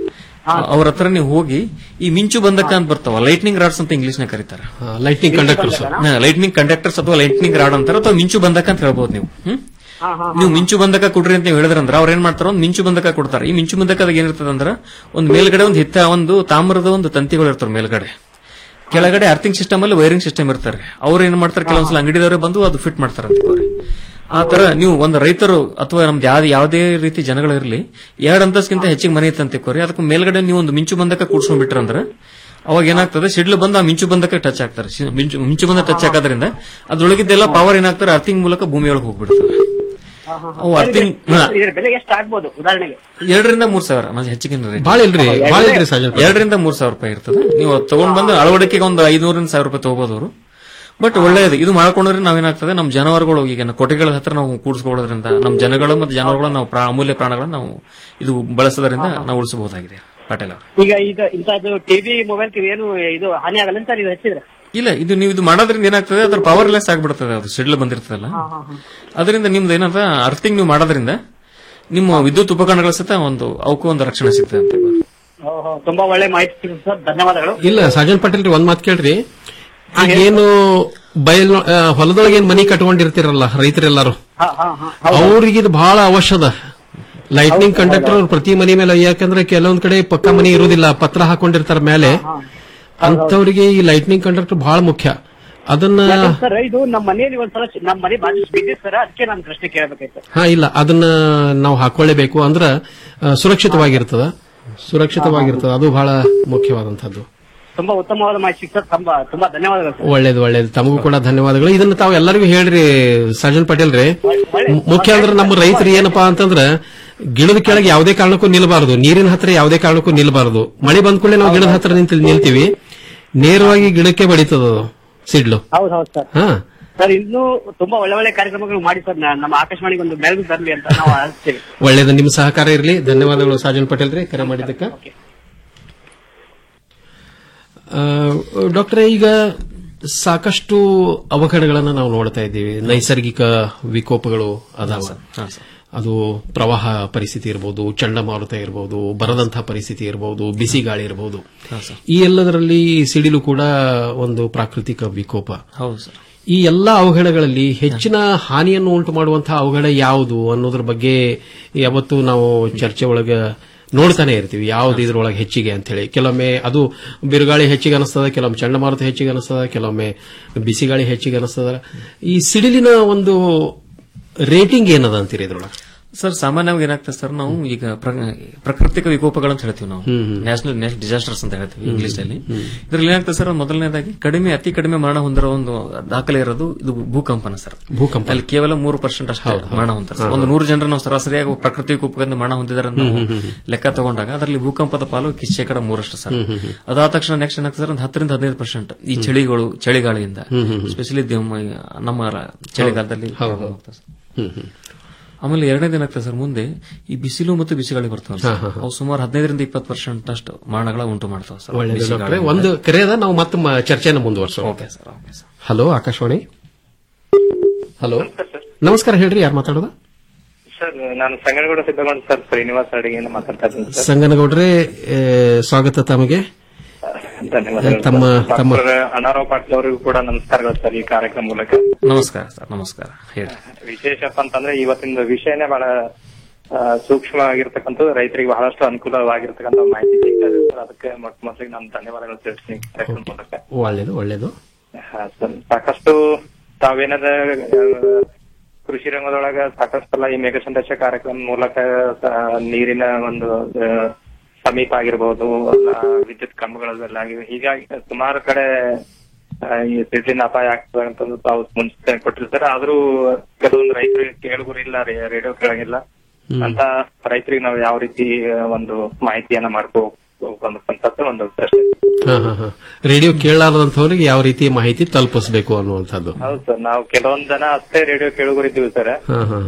ಅವ್ರ ಹತ್ರ ನೀವು ಹೋಗಿ ಈ ಮಿಂಚು ಬಂದಕ ಅಂತ ಬರ್ತಾವ ಲೈಟ್ನಿಂಗ್ ರಾಡ್ಸ್ ಅಂತ ಇಂಗ್ಲಿಷ್ ನ ಕರೀತಾರೆ ಲೈಟ್ನಿಂಗ್ ಕಂಡಕ್ಟರ್ಸ್ ಲೈಟ್ನಿಂಗ್ ಕಂಡಕ್ಟರ್ಸ್ ಅಥವಾ ಲೈಟ್ನಿಂಗ್ ರಾಡ್ ಅಂತಾರೆ ಅಥವಾ ಮಿಂಚು ಬಂದಕ ಅಂತ ಹೇಳ್ಬೋದು ನೀವು ಹ್ಮ್? ನೀವು ಮಿಂಚು ಬಂದಕ ಕೊಡ್ರಿ ಅಂತ ನೀವು ಹೇಳಿದ್ರಂದ್ರ ಅವ್ರ ಏನ್ ಮಾಡ್ತಾರ ಒಂದು ಮಿಂಚು ಬಂದಕ ಕೊಡ್ತಾರೆ ಈ ಮಿಂಚು ಬಂದಕದಾಗ ಏನಿರ್ತದೆ ಅಂದ್ರ ಒಂದು ಮೇಲ್ಗಡೆ ಒಂದು ಹಿತ್ತ ಒಂದು ತಾಮ್ರದ ಒಂದು ತಂತಿಗಳು ಇರ್ತಾರೆ ಮೇಲ್ಗಡೆ ಕೆಳಗಡೆ ಅರ್ಥಿಂಗ್ ಸಿಸ್ಟಮ್ ಅಲ್ಲಿ ವೈರಿಂಗ್ ಸಿಸ್ಟಮ್ ಇರ್ತಾರೆ ಅವ್ರು ಏನ್ ಮಾಡ್ತಾರೆ ಕೆಲವೊಂದ್ಸಲ ಅಂಗಡಿದವರೇ ಬಂದು ಅದು ಫಿಟ್ ಮಾಡ್ತಾರೆ ಅಂತ ಅವ್ರಿಗೆ. ಆ ತರ ನೀವು ಒಂದು ರೈತರು ಅಥವಾ ನಮ್ದು ಯಾವ್ದು ಯಾವುದೇ ರೀತಿ ಜನಗಳಿರ್ಲಿ ಎರಡು ಅಂತಸ್ಕಿಂತ ಹೆಚ್ಚಿಗೆ ಮನೆ ಇತ್ತಂತ ತಿಳ್ಕೊರಿ ಅದಕ್ಕೆ ಮೇಲ್ಗಡೆ ನೀವು ಒಂದು ಮಿಂಚು ಬಂದಕ ಕೂಡ್ಸ್ಕೊಂಡ್ಬಿಟ್ರಂದ್ರ ಅವಾಗ ಏನಾಗ್ತದೆ ಸಿಡ್ಲು ಬಂದು ಆ ಮಿಂಚು ಬಂದಕ್ಕೆ ಟಚ್ ಆಗ್ತಾರೆ ಶಿ- ಮಿಂಚು ಮಿಂಚು ಬಂದ ಟಚ್ ಆಗೋದ್ರಿಂದ ಅದ್ರೊಳಗಿದ್ದೆಲ್ಲ ಪವರ್ ಏನಾಗ್ತಾರೆ ಅರ್ಥಿಂಗ್ ಮೂಲಕ ಭೂಮಿಯೊಳಗೆ ಹೋಗ್ಬಿಡ್ತದೆ ಅವು ಅರ್ಥಿಂಗ್ ಇದ್ರ ಬೆಲೆ ಎಷ್ಟು ಆಗ್ಬೋದು ಉದಾಹರಣೆಗೆ ಎರಡರಿಂದ ಮೂರ್ ಸಾವಿರ ನಾನು ಹೆಚ್ಚಿಗೆ rate. ಬಾಳ ಇಲ್ರಿ ಬಾಳ ಇಲ್ರಿ ಸಾಜನ್ ಎರಡರಿಂದ ಮೂರ್ ಸಾವಿರ ರೂಪಾಯಿ ಇರ್ತದೆ ನೀವು ಅದ್ ತಗೊಂಡ್ ಬಂದು ಅಳವಡಿಕೆಗೆ ಒಂದು ಐನೂರಿಂದ ಸಾವಿರ ರೂಪಾಯಿ ತಗೋಬಹುದು ಅವರು ಬಟ್ ಒಳ್ಳೆಯದು ಇದು ಮಾಡ್ಕೊಂಡ್ರೆ ನಾವೇನಾಗ್ತದೆ ನಮ್ಮ ಜಾನುವಾರುಗಳು ಈಗ ಕೊಟ್ಟಿಗಳ ಹತ್ರ ನಾವು ಕೂಡಿಸ್ಕೊಳ್ಳೋದ್ರಿಂದ ನಮ್ಮ ಜನಗಳು ಮತ್ತು ಜಾನುವಾರುಗಳ ನಾವು ಪ್ರಾ- ಅಮೂಲ್ಯ ಪ್ರಾಣಗಳನ್ನ ನಾವು ಇದು ಬಳಸೋದ್ರಿಂದ ನಾವು ಉಳಿಸಬಹುದಾಗಿದೆ ಪಾಟೀಲ್ ಅವರು ಈಗ ಈಗ ಇಂಥದ್ದು ಟಿವಿ ಮೊಬೈಲ್ ಏನು ಇದು ಹಾನಿ ಆಗಲ್ಲ ಸರ್ ಇದು ಹಚ್ಚಿದ್ರೆ ಇಲ್ಲ ಇದು ನೀವು ಇದು ಮಾಡೋದ್ರಿಂದ ಏನಾಗ್ತದೆ ಅದ್ರ ಪವರ್ ಲೆಸ್ ಆಗ್ಬಿಡ್ತದೆ ಅದು ಸಿಡ್ಲು ಬಂದಿರ್ತದಲ್ಲ ಅದರಿಂದ ನಿಮ್ದು ಏನಂತ ಅರ್ಥಿಂಗ್ ನೀವು ಮಾಡೋದ್ರಿಂದ ನಿಮ್ಮ ವಿದ್ಯುತ್ ಉಪಕರಣಗಳ ಸಹಿತ ಒಂದು ಅವಕ್ಕೂ ಒಂದು ರಕ್ಷಣೆ ಸಿಗ್ತದೆ ಅಂತ ಓಹೋ, ತುಂಬಾ ಒಳ್ಳೆ ಮಾಹಿತಿ ಸಿಕ್ಕಿದೆ ಸರ್ ಧನ್ಯವಾದಗಳು ಇಲ್ಲ ಸಾಜನ್ ಪಾಟೀಲ್ ರೀ ಒಂದ್ ಮಾತು ಕೇಳ್ರಿ ಈಗೇನು ಬಯಲ್ ಆ, ಹೊಲದೊಳಗೆ ಏನ್ ಮನಿ ಕಟ್ಕೊಂಡಿರ್ತಿರಲ್ಲ ರೈತರೆಲ್ಲಾರು ಹಾ ಹಾ ಹಾ ಅವ್ರಿಗೆ ಇದು ಬಹಳ ಅವಶ್ಯದ ಲೈಟ್ನಿಂಗ್ ಕಂಡಕ್ಟರ್ ಪ್ರತಿ ಮನೆ ಮೇಲೆ ಯಾಕಂದ್ರೆ ಕೆಲವೊಂದ್ ಕಡೆ ಪಕ್ಕ ಮನೆ ಇರುವುದಿಲ್ಲ ಪತ್ರ ಹಾಕೊಂಡಿರ್ತಾರ ಮೇಲೆ ಅಂತವ್ರಿಗೆ ಈ ಲೈಟ್ನಿಂಗ್ ಕಂಡಕ್ಟರ್ ಬಹಳ ಮುಖ್ಯ ಅದನ್ನ ಸರ್ ಇದು ನಮ್ಮ ಮನೆಯಲ್ಲಿ ಒಂದ್ಸಲ ಚಿ- ನಮ್ಮ ಮನೆ ಬಾಜು ಬಿದ್ದಿದೆ ಸರ್ ಅದಕ್ಕೆ ನಾನು ಪ್ರಶ್ನೆ ಕೇಳಬೇಕಾಯ್ತು ಹಾ ಇಲ್ಲ ಅದನ್ನ ನಾವು ಹಾಕೊಳ್ಳೇಬೇಕು ಅಂದ್ರ ಆ, ಸುರಕ್ಷಿತವಾಗಿರ್ತದ ಸುರಕ್ಷಿತವಾಗಿರ್ತದ ಅದು ಬಹಳ ಮುಖ್ಯವಾದಂತದ್ದು ತುಂಬಾ ಉತ್ತಮವಾದ ಮಾಹಿತಿ ಸಿಕ್ತದೆ ತುಂಬಾ ತುಂಬಾ ಧನ್ಯವಾದಗಳು ಸರ್ ಒಳ್ಳೇದು ಒಳ್ಳೇದು ತಮಗೂ ಕೂಡ ಧನ್ಯವಾದಗಳು ಇದನ್ನ ತಾವು ಎಲ್ಲರಿಗೂ ಹೇಳ್ರಿ ಸಜ್ಜನ್ ಪಟೇಲ್ ರೀ ಮು- ಮುಖ್ಯ ಅಂದ್ರೆ ನಮ್ಮ ರೈತರು ಏನಪ್ಪಾ ಅಂತಂದ್ರ ಗಿಡದ ಕೆಳಗೆ ಯಾವುದೇ ಕಾರಣಕ್ಕೂ ನಿಲ್ಬಾರದು ನೀರಿನ ಹತ್ರ ಯಾವುದೇ ಕಾರಣಕ್ಕೂ ನಿಲ್ಬಾರದು ಮಳೆ ಬಂದ ಕೂಡಲೇ ನಾವು ಗಿಡದ ಹತ್ರ ನಿಂತ ನಿಲ್ತೀವಿ ನೇರವಾಗಿ ಗಿಡಕ್ಕೆ ಬಡಿತದ ಅದು ಸಿಡ್ಲು ಹೌದು ಹೌದು ಸರ್ ಹಾ ಸರ್ ಇನ್ನೂ ತುಂಬಾ ಒಳ್ಳೆ ಒಳ್ಳೆ ಕಾರ್ಯಕ್ರಮಗಳು ಮಾಡಿ ಸರ್ ನಾ- ನಮ್ಮ ಆಕಾಶವಾಣಿಗೆ ಒಂದು ಬೆಳಕು ತರಲಿ ಅಂತ ನಾವು ಆಶಿಸ್ತೇವೆ ಒಳ್ಳೇದು ನಿಮ್ಮ ಸಹಕಾರ ಇರಲಿ ಧನ್ಯವಾದಗಳು ಸಾಜನ್ ಪಟೇಲ್ ರೀ ಕರೆ ಮಾಡಿದ್ದಕ್ಕೆ ಡಾಕ್ಟ್ರೆ ಈಗ ಸಾಕಷ್ಟು ಅವಘಡಗಳನ್ನ ನಾವು ನೋಡ್ತಾ ಇದ್ದೀವಿ ನೈಸರ್ಗಿಕ ವಿಕೋಪಗಳು ಅದಾವ ಅದು ಪ್ರವಾಹ ಪರಿಸ್ಥಿತಿ ಇರಬಹುದು ಚಂಡಮಾರುತ ಇರಬಹುದು ಬರದಂತಹ ಪರಿಸ್ಥಿತಿ ಇರಬಹುದು ಬಿಸಿ ಗಾಳಿ ಇರಬಹುದು ಈ ಎಲ್ಲದರಲ್ಲಿ ಸಿಡಿಲು ಕೂಡ ಒಂದು ಪ್ರಾಕೃತಿಕ ವಿಕೋಪ ಹೌದು ಸರ್ ಈ ಎಲ್ಲಾ ಅವಘಡಗಳಲ್ಲಿ ಹೆಚ್ಚಿನ ಹಾನಿಯನ್ನು ಉಂಟು ಮಾಡುವಂತಹ ಅವಘಡ ಯಾವುದು ಅನ್ನೋದ್ರ ಬಗ್ಗೆ ಯಾವತ್ತು ನಾವು ಚರ್ಚೆ ಒಳಗೆ ನೋಡ್ತಾನೆ ಇರ್ತೀವಿ ಯಾವ್ದು ಇದ್ರೊಳಗೆ ಹೆಚ್ಚಿಗೆ ಅಂತ ಹೇಳಿ ಕೆಲವೊಮ್ಮೆ ಅದು ಬಿರುಗಾಳಿ ಹೆಚ್ಚಿಗೆ ಅನಿಸ್ತದ ಕೆಲವೊಮ್ಮೆ ಚಂಡಮಾರುತ ಹೆಚ್ಚಿಗೆ ಅನಿಸ್ತದ ಕೆಲವೊಮ್ಮೆ ಬಿಸಿಗಾಳಿ ಹೆಚ್ಚಿಗೆ ಅನಿಸ್ತದ ಈ ಸಿಡಿಲಿನ ಒಂದು ರೇಟಿಂಗ್ ಏನದ ಅಂತೀರಿ ಇದ್ರೊಳಗೆ ಸರ್ ಸಾಮಾನ್ಯವಾಗಿ ಏನಾಗ್ತದೆ ಸರ್ ನಾವು ಈಗ ಪ್ರ- ಪ್ರಾಕೃತಿಕ ವಿಕೋಪಗಳು ಅಂತ ಹೇಳ್ತೀವಿ ನಾವು ನ್ಯಾಷನಲ್ ಡಿಸಾಸ್ಟರ್ಸ್ ಅಂತ ಹೇಳ್ತೀವಿ ಇಂಗ್ಲಿಷ್ ಅಲ್ಲಿ ಇದ್ರಲ್ಲಿ ಏನಾಗ್ತದೆ ಸರ್ ಮೊದಲನೇದಾಗಿ ಕಡಿಮೆ ಅತಿ ಕಡಿಮೆ ಮರಣ ಹೊಂದಿರೋ ಒಂದು ದಾಖಲೆ ಇರೋದು ಇದು ಭೂಕಂಪನ ಸರ್ ಭೂಕಂಪ ಅಲ್ಲಿ ಕೇವಲ ಮೂರು ಪರ್ಸೆಂಟ್ ಅಷ್ಟೇ ಮರಣ ಹೊಂತಾರೆ ಸರ್. ಒಂದು ನೂರು ಜನರು ನಾವು ಸರಾಸರಿಯಾಗಿ ಪ್ರಕೃತಿ ವಿಕೋಪದಿಂದ ಮರಣ ಹೊಂದಿದ್ದಾರೆ ಅಂತ ನಾವು ಲೆಕ್ಕ ತಗೊಂಡಾಗ ಅದರಲ್ಲಿ ಭೂಕಂಪದ ಪಾಲು ಕಿ- ಶೇಕಡ ಮೂರಷ್ಟು ಸರ್ ಅದಾದ ತಕ್ಷಣ ನೆಕ್ಸ್ಟ್ ಏನಾಗ್ತದೆ ಸರ್ ಒಂದು ಹತ್ತರಿಂದ ಹದಿನೈದು ಪರ್ಸೆಂಟ್ ಈ ಚಳಿಗಳು ಚಳಿಗಾಳಿಯಿಂದ ಸ್ಪೆಷಲಿ ನಮ್ಮ ರ- ಚಳಿಗಾಲದಲ್ಲಿ ಹೋಗ್ತದೆ ಸರ್. ಆಮೇಲೆ ಎರಡನೇ ಏನಾಗ್ತದೆ ಸರ್ ಮುಂದೆ ಈ ಬಿಸಿಲು ಮತ್ತು ಬಿಸಿಗಾಳಿ ಬರ್ತಾವೆ ಸರ್. ಅವು ಸುಮಾರು ಹದಿನೈದರಿಂದ ಇಪ್ಪತ್ತು ಪರ್ಸೆಂಟ್ ಅಷ್ಟು ಮರಣಗಳ ಉಂಟು ಮಾಡ್ತಾವೆ ಸರ್ ಒಳ್ಳೇದು ಬಿಸಿಗಾಳಿ. ಡಾಕ್ಟ್ರೆ ಒಂದು ಕರೆಯದ ನಾವು ಮತ್ತೆ ಮ- ಚರ್ಚೆನ ಮುಂದುವರ್ಸೋಣ okay sir okay sir hello Akashvani hello ನಮಸ್ಕಾರ ಹೇಳ್ರಿ ಯಾರು ಮಾತಾಡೋದು ಸರ್ ನಾನು ಸಂಗನಗೌಡ ಸಿದ್ದಗೊಂಡ ಸರ್ ಶ್ರೀನಿವಾಸ ಅಡಿಗೆಯಿಂದ ಮಾತಾಡ್ತಾ ಇದ್ದೀನಿ ಸರ್ ಸಂಗನಗೌಡ್ರೆ ಏ, ಸ್ವಾಗತ ತಮಗೆ ಧನ್ಯವಾದಗಳು ತಮ್ಮ ತಮ್ಮ ಡಾಕ್ಟರ್ ಅನಾರಾವ್ ಪಾಟೀಲ್ ಅವರಿಗೂ ಕೂಡ ನಮಸ್ಕಾರಗಳು ಸರ್ ಈ ಕಾರ್ಯಕ್ರಮ ಮೂಲಕ ನಮಸ್ಕಾರ ಸರ್ ನಮಸ್ಕಾರ ಹೇಳಿ ವಿಶೇಷಪ್ಪ ಅಂತಂದ್ರೆ ಇವತ್ತಿನ ವಿಷಯನೇ ಬಹಳ ಆ, ಸೂಕ್ಷ್ಮವಾಗಿರ್ತಕ್ಕಂಥದ್ದು ರೈತರಿಗೆ ಬಹಳಷ್ಟು ಅನುಕೂಲವಾಗಿರ್ತಕ್ಕಂಥ ಮಾಹಿತಿ ಸಿಗ್ತಾ ಇದೆ ಸರ್ ಅದಕ್ಕೆ ಮೊಟ್ಟ ಮೊದಲಿಗೆ ನಾನು ಧನ್ಯವಾದಗಳು ತಿಳಿಸ್ತೀನಿ ಕಾರ್ಯಕ್ರಮ ಮೂಲಕ ಒಳ್ಳೇದು ಒಳ್ಳೇದು ಹಾ, ಸರ್ ಸಾಕಷ್ಟು ತಾವೇನದ ಆ, ಕೃಷಿ ರಂಗದೊಳಗ ಸಾಕಷ್ಟು ಸಲ ಈ ಮೇಘಸಂದೇಶ ಕಾರ್ಯಕ್ರಮ ಮೂಲಕ ಆ, ನೀರಿನ ಒಂದು ಆ, ಸಮೀಪ ಆಗಿರ್ಬೋದು ಅಲ್ಲ ವಿದ್ಯುತ್ ಕಂಬಗಳೆಲ್ಲ ಆಗಿವೆ ಹೀಗಾಗಿ ಸುಮಾರು ಕಡೆ ಆ, ಈ ಸಿಡಿಲಿನ ಅಪಾಯ ಆಗ್ತದೆ ಅಂತಂದು ತಾವು ಮುನ್ಸೂಚನೆ ಕೊಟ್ಟಿರ್ತಾರೆ ಆದ್ರೂ ಕೆಲವೊಂದು ರೈತರಿಗೆ ಕೇಳುಗರು ಇಲ್ಲ ರೇಡಿಯೋ ಕೇಳಂಗಿಲ್ಲ ಅಂತ ರೈತರಿಗೆ ನಾವು ಯಾವ ರೀತಿ ಆ, ಒಂದು ಮಾಹಿತಿಯನ್ನ ಮಾಡ್ಕೋ ಅನ್ನೋಕ್ಕಂಥದ್ದು ಒಂದು ಪ್ರಶ್ನೆ ಹಾ ಹಾ ಹಾ ರೇಡಿಯೋ ಕೇಳಲಾರದಂತವ್ರಿಗೆ ಯಾವ ರೀತಿ ಮಾಹಿತಿ ತಲುಪಿಸಬೇಕು ಅನ್ನುವಂಥದ್ದು ಹೌದು ಸರ್ ನಾವು ಕೆಲವೊಂದ್ ಜನ ಅಷ್ಟೇ ರೇಡಿಯೋ ಕೇಳುಗರಿದ್ದೀವಿ ಸರ್ ಹಾ ಹಾ ಹಾ